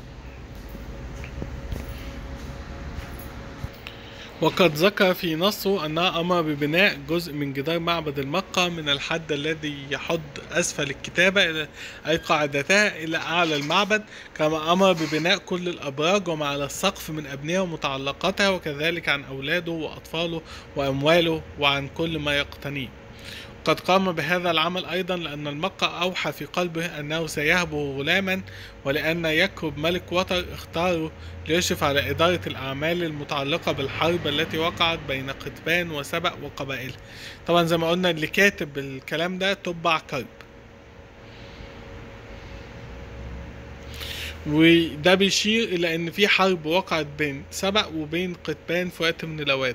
وقد ذكر في نصه أنها أمر ببناء جزء من جدار معبد المقة من الحد الذي يحد أسفل الكتابة إلى أي قاعدتها إلى أعلى المعبد كما أمر ببناء كل الأبراج وما على السقف من أبنية ومتعلقاتها وكذلك عن أولاده وأطفاله وأمواله وعن كل ما يقتنيه قد قام بهذا العمل أيضا لأن المقة أوحى في قلبه أنه سيهبه غلاما ولأن يكرب ملك وطر اختاره ليشرف على إدارة الأعمال المتعلقة بالحرب التي وقعت بين قطبان وسبأ وقبائله طبعا زي ما قلنا اللي كاتب الكلام ده تبع كرب وده بيشير إلى أن في حرب وقعت بين سبأ وبين قطبان في وقت من الأوقات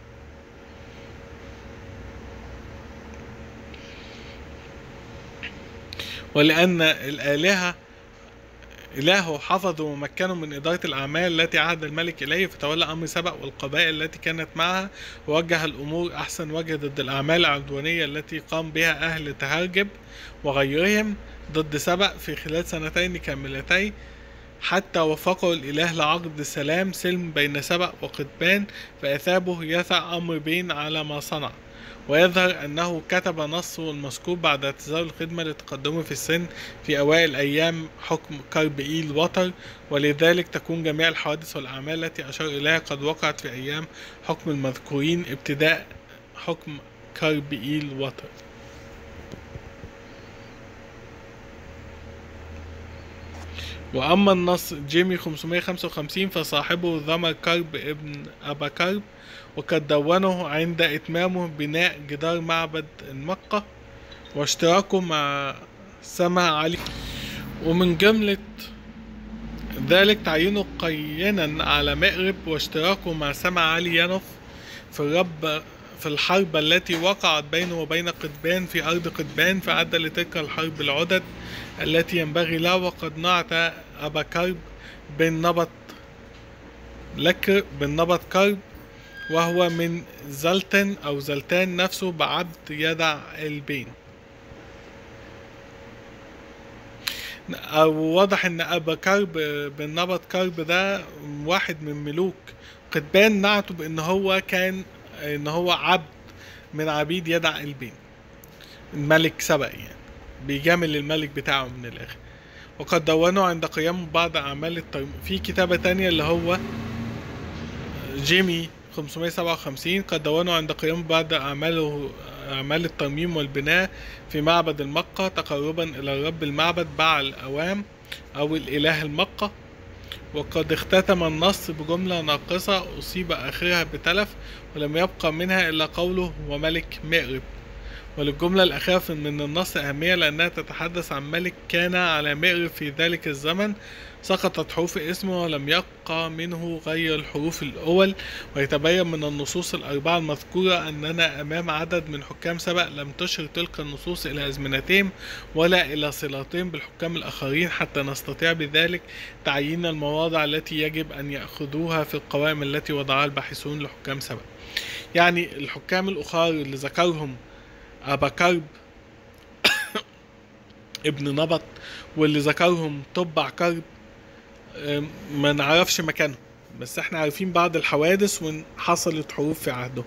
ولأن الآلهة إلهه حفظه ومكنه من إدارة الأعمال التي عهد الملك إليه فتولى أمر سبأ والقبائل التي كانت معها ووجه الأمور أحسن وجه ضد الأعمال العدوانية التي قام بها أهل تهرجب وغيرهم ضد سبأ في خلال سنتين كاملتين حتى وفقه الإله لعقد سلام سلم بين سبأ وقطبان فأثابه يثع أمر بين على ما صنع ويظهر أنه كتب نصه المذكور بعد اعتزال الخدمة لتقدمه في السن في أوائل أيام حكم كرب إيل وتر ولذلك تكون جميع الحوادث والأعمال التي أشار إليها قد وقعت في أيام حكم المذكورين ابتداء حكم كرب إيل وتر وأما النص جيمي 555 فصاحبه ذمر كرب ابن أبا كرب وقد دونه عند إتمامه بناء جدار معبد مكة واشتراكه مع سما علي ومن جملة ذلك تعيينه قينا على مأرب واشتراكه مع سما علي ينف في الرب في الحرب التي وقعت بينه وبين قطبان في أرض قطبان فأدى لتلك الحرب العدد التي ينبغي له وقد نعت أبا كرب بن نبط لكر بن نبط كرب وهو من زلتن أو زلتان نفسه بعبد يدع البين أو واضح إن أبا كرب بن نبط كرب ده واحد من ملوك قطبان نعته بإن هو كان إن هو عبد من عبيد يدع البين الملك سبق يعني بيجامل الملك بتاعه من الآخر وقد دونوا عند قيامه بعض أعمال الترميم في كتابة تانية اللي هو جيمي 557 قد دونوا عند قيام بعض أعماله أعمال الترميم والبناء في معبد المقة تقربا إلى الرب المعبد بعل أوام أو الإله المقة وقد اختتم النص بجملة ناقصة أصيب آخرها بتلف ولم يبقى منها إلا قوله وملك مأرب وللجملة الأخيرة من النص أهمية لأنها تتحدث عن ملك كان على مأرب في ذلك الزمن سقطت حروف اسمه ولم يبقى منه غير الحروف الأول ويتبين من النصوص الأربعة المذكورة أننا أمام عدد من حكام سبق لم تشر تلك النصوص إلى أزمنتهم ولا إلى صلاتهم بالحكام الآخرين حتى نستطيع بذلك تعيين المواضع التي يجب أن يأخذوها في القوائم التي وضعها الباحثون لحكام سبق يعني الحكام الأخرى اللي ذكرهم أبا كرب ابن نبط واللي ذكرهم تبع كرب ما نعرفش مكانهم بس احنا عارفين بعض الحوادث وان حصلت حروف في عهده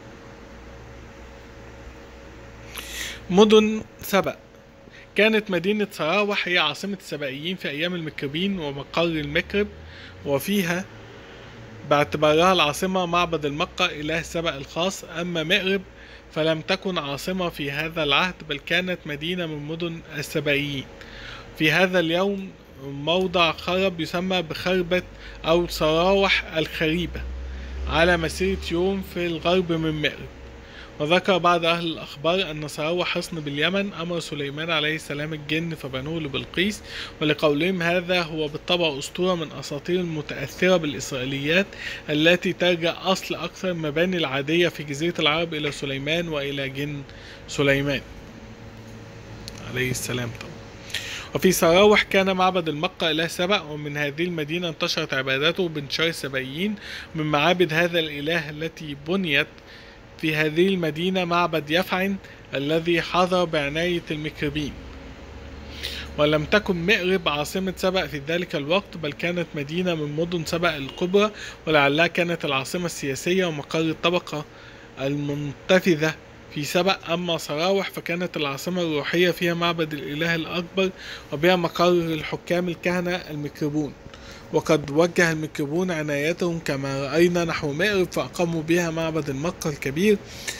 مدن سبأ كانت مدينة سراوح هي عاصمة السبائيين في أيام المكربين ومقر المكرب وفيها باعتبارها العاصمة معبد المقة إله سبأ الخاص أما مأرب فلم تكن عاصمة في هذا العهد بل كانت مدينة من مدن السبائيين في هذا اليوم موضع خرب يسمى بخربة أو سراوح الخريبة على مسيرة يوم في الغرب من مأرب وذكر بعض أهل الأخبار أن سراوح حصن باليمن أمر سليمان عليه السلام الجن فبنوه لبلقيس ولقولهم هذا هو بالطبع أسطورة من أساطير المتأثرة بالإسرائيليات التي ترجع أصل أكثر المباني العادية في جزيرة العرب إلى سليمان وإلى جن سليمان عليه السلام طبعا وفي سراوح كان معبد المقة إله سبأ ومن هذه المدينة انتشرت عبادته بانتشار السبائيين من معابد هذا الإله التي بنيت في هذه المدينة معبد يفعن الذي حظى بعناية المكربين ولم تكن مأرب عاصمة سبأ في ذلك الوقت بل كانت مدينة من مدن سبأ الكبرى ولعلها كانت العاصمة السياسية ومقر الطبقة المنتفذة في سبأ أما سراوح فكانت العاصمة الروحية فيها معبد الإله الأكبر وبها مقر الحكام الكهنة المكربون وقد وجه المكربون عنايتهم كما رأينا نحو مأرب فأقاموا بها معبد المقة الكبير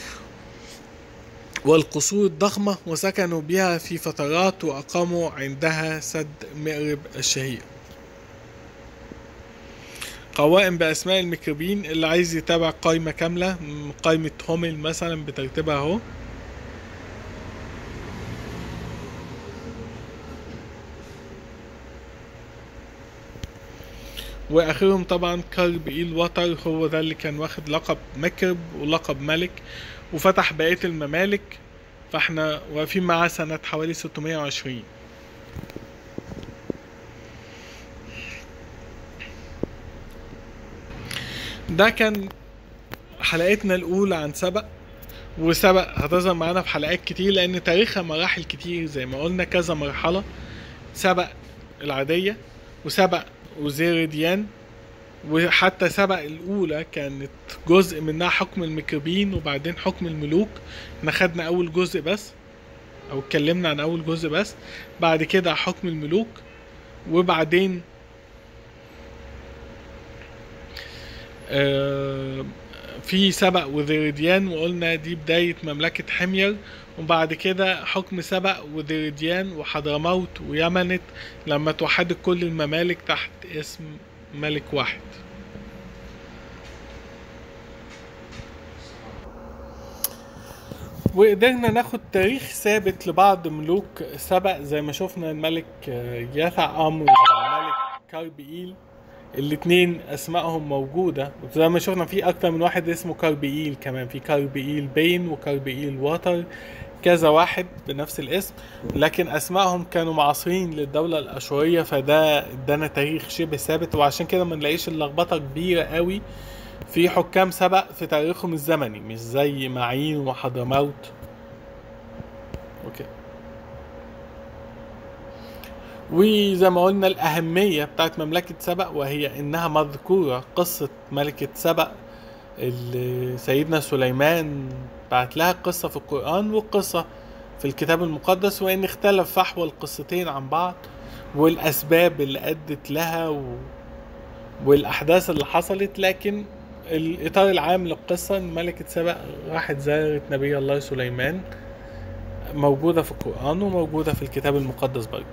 والقصور الضخمة وسكنوا بها في فترات وأقاموا عندها سد مأرب الشهير قوائم بأسماء المكربين اللي عايز يتابع قائمة كاملة قائمة هومل مثلا بترتيبها اهو واخرهم طبعا كرب ايل وتر هو ده اللي كان واخد لقب مكرب ولقب ملك وفتح بقية الممالك فاحنا واقفين معاه سنة حوالي 620 ده كان حلقتنا الأولى عن سبق وسبق هتظهر معانا في حلقات كتير لأن تاريخها مراحل كتير زي ما قلنا كذا مرحلة سبق العادية وسبق وزير ديان وحتى سبق الأولى كانت جزء منها حكم المكربين وبعدين حكم الملوك احنا خدنا أول جزء بس أو اتكلمنا عن أول جزء بس بعد كده حكم الملوك وبعدين آه، في سبق وذيرديان وقلنا دي بداية مملكة حمير وبعد كده حكم سبق وذيرديان وحضرموت ويمنت لما توحدت كل الممالك تحت اسم ملك واحد وقدرنا ناخد تاريخ ثابت لبعض ملوك سبق زي ما شفنا الملك آه، يثعم والملك كاربيل الاتنين اسمائهم موجودة زي ما شفنا في اكتر من واحد اسمه كاربيل كمان في كاربيل بين وكاربيل واتر كذا واحد بنفس الاسم لكن اسمائهم كانوا معاصرين للدولة الاشورية فده ادانا تاريخ شبه ثابت وعشان كده ما نلاقيش اللخبطة كبيرة قوي في حكام سبق في تاريخهم الزمني مش زي معين وحضرموت اوكي وزي ما قلنا الأهمية بتاعت مملكة سبأ وهي إنها مذكورة قصة ملكة سبأ اللي سيدنا سليمان بعت لها قصة في القرآن وقصة في الكتاب المقدس وإن اختلف فحوى القصتين عن بعض والأسباب اللي أدت لها و... والأحداث اللي حصلت لكن الإطار العام للقصة إن ملكة سبأ راحت زارت نبي الله سليمان موجودة في القرآن وموجودة في الكتاب المقدس برضه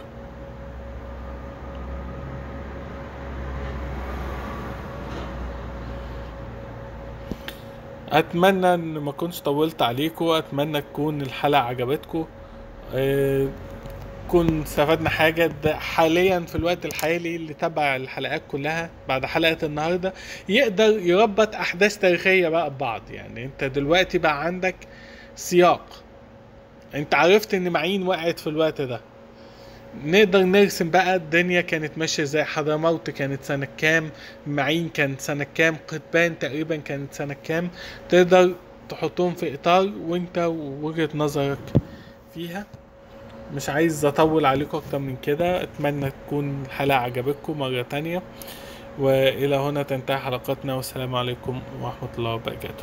اتمنى ان ما كنتش طولت عليكم اتمنى تكون الحلقه عجبتكم أه كون استفدنا حاجة ده حاليا في الوقت الحالي اللي تبع الحلقات كلها بعد حلقة النهاردة يقدر يربط أحداث تاريخية بقى ببعض يعني أنت دلوقتي بقى عندك سياق أنت عرفت إن معين وقعت في الوقت ده نقدر نرسم بقى الدنيا كانت ماشية ازاي حضرموت كانت سنة كام معين كانت سنة كام قطبان تقريبا كانت سنة كام تقدر تحطهم في إطار وانت وجهة نظرك فيها مش عايز اطول عليكم اكتر من كده اتمنى تكون الحلقة عجبتكم مرة تانية والى هنا تنتهي حلقتنا والسلام عليكم ورحمة الله وبركاته